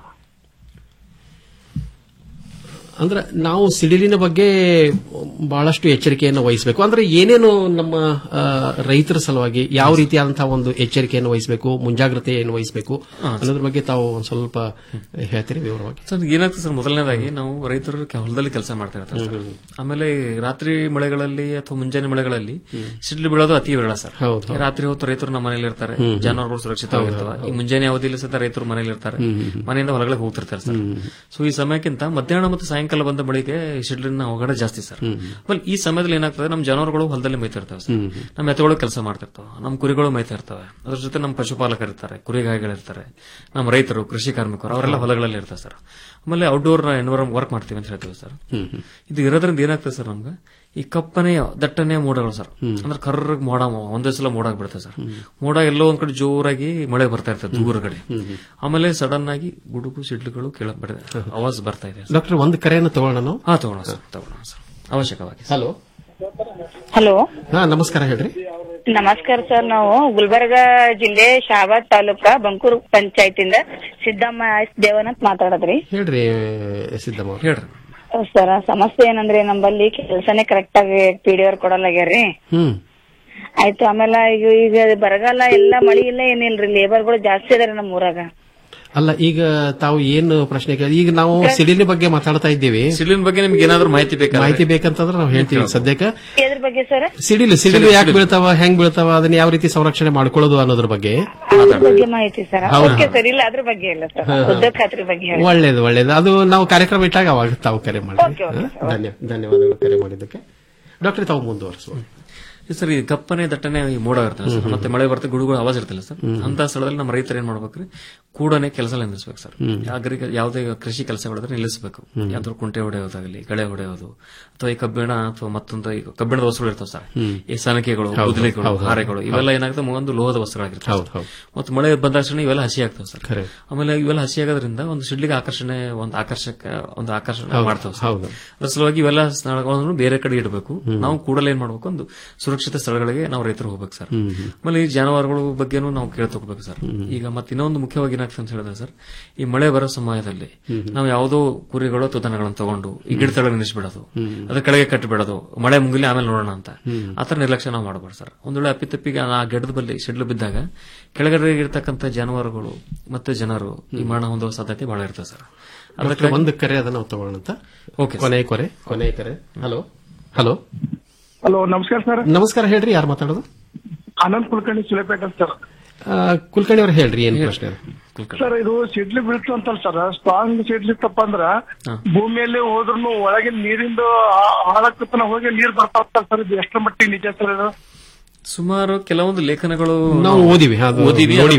ಅಂದ್ರೆ ನಾವು ಸಿಡಿಲಿನ ಬಗ್ಗೆ ಬಹಳಷ್ಟು ಎಚ್ಚರಿಕೆಯನ್ನು ವಹಿಸಬೇಕು ಅಂದ್ರೆ ಏನೇನು ನಮ್ಮ ಆ, ರೈತರ ಸಲುವಾಗಿ ಯಾವ ರೀತಿಯಾದಂತಹ ಒಂದು ಎಚ್ಚರಿಕೆಯನ್ನು ವಹಿಸಬೇಕು ಮುಂಜಾಗ್ರತೆಯನ್ನು ವಹಿಸಬೇಕು ಅನ್ನೋದ್ರ ಬಗ್ಗೆ ತಾವು ಒಂದ್ ಸ್ವಲ್ಪ ಹೇಳ್ತೀರಿ ವಿವರವಾಗಿ ಸರ್ ಏನಾಗ್ತದೆ ಸರ್ ಮೊದಲನೇದಾಗಿ ನಾವು ರೈತರು ಕೆ- ಹೊಲದಲ್ಲಿ ಕೆಲಸ ಮಾಡ್ತಾ ಇರ್ತಾರೆ ಸರ್. ಆಮೇಲೆ ರಾತ್ರಿ ಮಳೆಗಳಲ್ಲಿ ಅಥವಾ ಮುಂಜಾನೆ ಮಳೆಗಳಲ್ಲಿ ಸಿಡ್ಲು ಬೀಳೋದು ಅತಿ ವಿರಳ ಸರ್ ಹೌದು, ಹೌದು. ರಾತ್ರಿ ಹೊತ್ತು ರೈತರು ನಮ್ಮ ಮನೇಲಿ ಇರ್ತಾರೆ ಹ್ಮ್. ಜಾನುವಾರುಗಳು ಸುರಕ್ಷಿತವಾಗಿರ್ತವೆ ಈ ಮುಂಜಾನೆ ಅವಧಿಯಲ್ಲಿ ಸಹಿತ ರೈತರು ಮನೇಲಿ ಇರ್ತಾರೆ ಮನೆಯಿಂದ ಹೊರಗಡೆ ಹೋಗ್ತಿರ್ತಾರೆ ಸರ್ ಸೊ ಈ ಸಮಯಕ್ಕಿಂತ ಮಧ್ಯಾಹ್ನ ಮತ್ತು ಸಾಯಂಕಾಲ ಬಂದ ಬಳಿಕೆ ಸಿಡ್ಲಿನ ಅವಘಡ ಜಾಸ್ತಿ ಸರ್ ಆಮೇಲೆ ಈ ಸಮಯದಲ್ಲಿ ಏನಾಗ್ತದೆ ನಮ್ಮ ಜಾನುವಾರುಗಳು ಹೊಲದಲ್ಲಿ ಮೇಯ್ತಾ ಇರ್ತವೆ ಸರ್ ನಮ್ಮ ಎತ್ತುಗಳು ಕೆಲಸ ಮಾಡ್ತಿರ್ತಾವೆ ನಮ್ಮ ಕುರಿಗಳು ಮೇಯ್ತಾ ಇರ್ತವೆ ಅದ್ರ ಜೊತೆ ನಮ್ಮ ಪಶುಪಾಲಕರು ಇರ್ತಾರೆ ಕುರಿಗಾಯಿಗಳಿರ್ತಾರೆ ನಮ್ಮ ರೈತರು ಕೃಷಿ ಕಾರ್ಮಿಕರು ಅವರೆಲ್ಲ ಹೊಲಗಳಲ್ಲಿ ಇರ್ತಾರೆ ಸರ್ ಆಮೇಲೆ ಔಟ್ಡೋರ್ ಎನ್ವೈರನ್ ವರ್ಕ್ ಮಾಡ್ತೀವಿ ಅಂತ ಹೇಳ್ತೀವಿ ಸರ್ ಇದು ಇರೋದ್ರಿಂದ ಏನಾಗ್ತದೆ ಸರ್ ನಮ್ಗೆ ಈ ಕಪ್ಪನೆಯ ದಟ್ಟನೆಯ ಮೋಡಗಳು ಸರ್ ಅಂದ್ರೆ ಕರ್ರಗ್ ಮೋಡ ಒಂದೇ ಸಲ ಮೋಡ ಆಗ್ಬಿಡುತ್ತೆ ಸರ್ ಮೋಡ ಎಲ್ಲೋ ಒಂದ್ ಕಡೆ ಜೋರಾಗಿ ಮಳೆ ಬರ್ತಾ ಇರ್ತದೆ ದೂರ ಕಡೆ ಆಮೇಲೆ ಸಡನ್ ಆಗಿ ಗುಡುಗು ಸಿಡ್ಲುಗಳು ಕೇಳಕ್ ಬಿಡುತ್ತೆ ಆವಾಜ್ ಬರ್ತಾ ಇದೆ ಡಾಕ್ಟರ್ ಒಂದು ಕರೆಯನ್ನು ತಗೊಳ್ಳೋಣ ನಾವು ಹಾ ತಗೋಣ ಸರ್ ತಗೋಣ ಸರ್ ಅವಶ್ಯಕವಾಗಿ ಹಲೋ ಹಲೋ ಹಾ ನಮಸ್ಕಾರ ಹೇಳ್ರಿ ನಮಸ್ಕಾರ ಸರ್ ನಾವು ಗುಲ್ಬರ್ಗ ಜಿಲ್ಲೆ ಶಾಬಾದ್ ತಾಲೂಕ ಬಂಕೂರು ಪಂಚಾಯತಿಂದ ಸಿದ್ದಮ್ಮ ಎಸ್ ದೇವನ್ ಅಂತ ಮಾತಾಡದ್ರಿ ಹೇಳ್ರಿ ಸಿದ್ದಮ್ಮ ಅವ್ರೆ. ಹೇಳ್ರಿ ಸರ್ ಸಮಸ್ಯೆ ಏನಂದ್ರೆ ನಮ್ಮಲ್ಲಿ ಕೆಲಸನೇ ಕರೆಕ್ಟ್ ಆಗಿ ಪಿ ಡಿ ಆರ್ ಕೊಡಲಾಗ್ಯಾರ್ರಿ ಹ್ಮ್ ಆಯ್ತು ಆಮೇಲೆ ಈಗ ಈಗ ಬರಗಾಲ ಎಲ್ಲ ಮಳಿ ಇಲ್ಲ ಏನಿಲ್ರಿ ಲೇಬರ್ಗಳು ಜಾಸ್ತಿ ಅದಾರ ನಮ್ಮ ಊರಾಗ ಅಲ್ಲ ಈಗ ತಾವು ಏನು ಪ್ರಶ್ನೆ ಕೇಳಿ ಈಗ ನಾವು ಸಿಡಿಲಿನ ಬಗ್ಗೆ ಮಾತಾಡ್ತಾ ಇದ್ದೀವಿ ಸಿಡಿಲಿನ ಬಗ್ಗೆ ನಿಮ್ಗೆ ಏನಾದ್ರು ಮಾಹಿತಿ ಬೇಕಾ ಮಾಹಿತಿ ಬೇಕಂತಂದ್ರೆ ನಾವು ಹೇಳ್ತೀವಿ ಸದ್ಯಕ್ಕೆ ಎದ್ರ ಬಗ್ಗೆ ಸರ್ ಸಿಡಿಲು ಸಿಡಿಲು ಯಾಕೆ ಬೀಳ್ತಾವ ಹೆಂಗ್ ಬೀಳ್ತಾವ ಅದನ್ನ ಯಾವ ರೀತಿ ಸಂರಕ್ಷಣೆ ಮಾಡ್ಕೊಳ್ಳೋದು ಅನ್ನೋದ್ರ ಬಗ್ಗೆ ಅದ್ರ ಬಗ್ಗೆ ಮಾಹಿತಿ ಸರ್ ಹೌದು. ಓಕೆ ಸರ್ ಇಲ್ಲ ಅದ್ರ ಬಗ್ಗೆ ಇಲ್ಲ ಸರ್ ಹಾ, ಹಾ. ಉದ್ಯೋಗ ಖಾತ್ರಿ ಬಗ್ಗೆ ಹೇಳಿ ಒಳ್ಳೇದು ಒಳ್ಳೇದು ಅದು ನಾವು ಕಾರ್ಯಕ್ರಮ ಇಟ್ಟಾಗ ಅವಾಗ ತಾವು ಕರೆ ಮಾಡಿ ಓಕೆ, ಓಕೆ, ಧನ್ಯ ಧನ್ಯವಾದಗಳು ಕರೆ ಮಾಡಿದ್ದಕ್ಕೆ ಡಾಕ್ಟರ್ ತಾವು ಮುಂದುವರಿಸುವ ಸರ್ ಈ ಕಪ್ಪನೆ ದಟ್ಟನೆ ಈ ಮೋಡ ಇರ್ತದೆ ಸರ್ ಮತ್ತೆ ಮಳೆ ಬರ್ತದೆ ಗುಡುಗಳು ಆವಾಜ್ ಇರ್ತಿಲ್ಲ ಸರ್ ಅಂತ ಸ್ಥಳದಲ್ಲಿ ನಮ್ಮ ರೈತರು ಏನ್ ಮಾಡ್ಬೇಕ್ರಿ ಕೂಡನೆ ಕೆಲಸ ನಿಲ್ಲಿಸಬೇಕು ಸರ್ ಅಗ್ರಿಕ ಯಾವುದೇ ಕೃಷಿ ಕೆಲಸಗಳಿದ್ರೆ ನಿಲ್ಲಿಸಬೇಕು ಯಾವ್ದಾದ್ರು ಕುಂಟೆ ಹೊಡೆಯೋದಾಗಲಿ ಗಳೆ ಹೊಡೆಯೋದು ಅಥವಾ ಈ ಕಬ್ಬಿಣ ಅಥವಾ ಮತ್ತೊಂದು ಈ ಕಬ್ಬಿಣದ ವಸ್ತುಗಳು ಇರ್ತಾವೆ ಸರ್ ಹ್ಮ್. ಈ ಸನಕೆಗಳು ಹೌದು, ಕುದುರೆಗಳು ಹೌದು, ಹಾರೆಗಳು ಹೌದು. ಇವೆಲ್ಲ ಏನಾಗುತ್ತೆ ಒಂದು ಲೋಹದ ವಸ್ತುಗಳಾಗಿರ್ತವೆ ಹೌದು, ಸರ್. ಹೌದು. ಮತ್ತು ಮಳೆ ಬಂದ ತಕ್ಷಣ ಇವೆಲ್ಲ ಹಸಿ ಆಗ್ತವೆ ಸರ್ ಖರೆ. ಆಮೇಲೆ ಇವೆಲ್ಲ ಹಸಿ ಆಗೋದ್ರಿಂದ ಒಂದು ಸಿಡ್ಲಿಗೆ ಆಕರ್ಷಣೆ ಒಂದು ಆಕರ್ಷಕ ಒಂದು ಆಕರ್ಷಣೆ ಹೌದು, ಮಾಡ್ತಾವೆ ಸರ್. ಹೌದು. ಅದ್ರ ಸಲುವಾಗಿ ಇವೆಲ್ಲ ಸ್ಥಳಗಳನ್ನು ಬೇರೆ ಕಡೆ ಇಡಬೇಕು ನಾವು ಕೂಡಲೇ ಏನ್ ಮಾಡ್ಬೇಕು ಒಂದು ಸುರಕ್ಷಿತ ಸ್ಥಳಗಳಿಗೆ ನಾವು ರೈತರು ಹೋಗ್ಬೇಕು ಸರ್ ಹ್ಮ್, ಹ್ಮ್. ಆಮೇಲೆ ಈ ಜಾನುವಾರುಗಳ ಬಗ್ಗೆನೂ ನಾವು ಕೇಳ್ತೋಗ್ಬೇಕು ಸರ್ ಈಗ ಮತ್ತೆ ಇನ್ನೊಂದು ಮುಖ್ಯವಾಗಿ ಏನಾಗ್ತದೆ ಅಂತ ಹೇಳಿದ್ರೆ ಸರ್ ಈ ಮಳೆ ಬರೋ ಸಮಯದಲ್ಲಿ ನಾವು ಯಾವುದೋ ಕುರಿಗಳು ಅಥವಾ ದನಗಳನ್ನು ತಗೊಂಡು ಈ ಗಿಡ ತಳಗೆ ನಿಲ್ಲಿಸ್ಬಿಡೋದು ಅದ್ರ ಕೆಳಗೆ ಕಟ್ಟಿಬಿಡೋದು ಮಳೆ ಮುಗಿಲಿ ಆಮೇಲೆ ನೋಡೋಣ ಅಂತ ಆತರ ನಿರ್ಲಕ್ಷ್ಯ ನಾವು ಮಾಡಬಾರ್ದು ಸರ್ ಒಂದ್ ವೇಳೆ ಅಪ್ಪಿತಪ್ಪಿಗೆ ಆ ಗಿಡದ ಬಲ್ಲಿ ಸಿಡ್ಲು ಬಿದ್ದಾಗ ಕೆಳಗಡೆ ಇರತಕ್ಕಂತ ಜಾನುವಾರುಗಳು ಮತ್ತೆ ಜನರು ಈ ಮರಣ ಹೊಂದುವ ಸಾಧ್ಯತೆ ಬಹಳ ಇರ್ತದೆ ಸರ್ ಡಾಕ್ಟರ್, ಒಂದು ಕರೆ ಅದ ನಾವು ತಗೋಣ ಅಂತ ಓಕೆ ಸರ್. ಕೊನೆ ಕೊರೆ ಕೊನೆ ಕರೆ ಹಲೋ ಹಲೋ ಹಲೋ ನಮಸ್ಕಾರ ಸರ್ ನಮಸ್ಕಾರ ಹೇಳ್ರಿ ಯಾರು ಮಾತಾಡೋದು ಆನಂದ್ ಕುಲಕರ್ಣಿ ಸುಲೇಪೇಟ ಸರ್ ಆ, ಕುಲಕರ್ಣಿ ಅವ್ರು ಹೇಳ್ರಿ ಏನ್ ಪ್ರಶ್ನೆ ಇದೆ? ಸರ್ ಇದು ಸಿಡ್ಲಿ ಬೀಳ್ತು ಅಂತಲ್ಲ ಸರ್ ಸ್ಟ್ರಾಂಗ್ ಸಿಡ್ಲಿ ತಪ್ಪಂದ್ರ ಭೂಮಿಯಲ್ಲಿ ಹೋದ್ರು ಒಳಗಿನ ನೀರಿಂದು ಆಳಕ್ಕತನ ಹೋಗಿ ನೀರ್ ಬರ್ತಾ ಇರ್ತಾವ ಸರ್ ಇದು ಎಷ್ಟರ ಮಟ್ಟಿಗೆ ನಿಜ ಸರ್ ಇದು ಸುಮಾರು ಕೆಲವೊಂದು ಲೇಖನಗಳು ನಾವು ಓದಿವಿ, ಅದು ಓದಿವಿ ನೋಡಿವಿ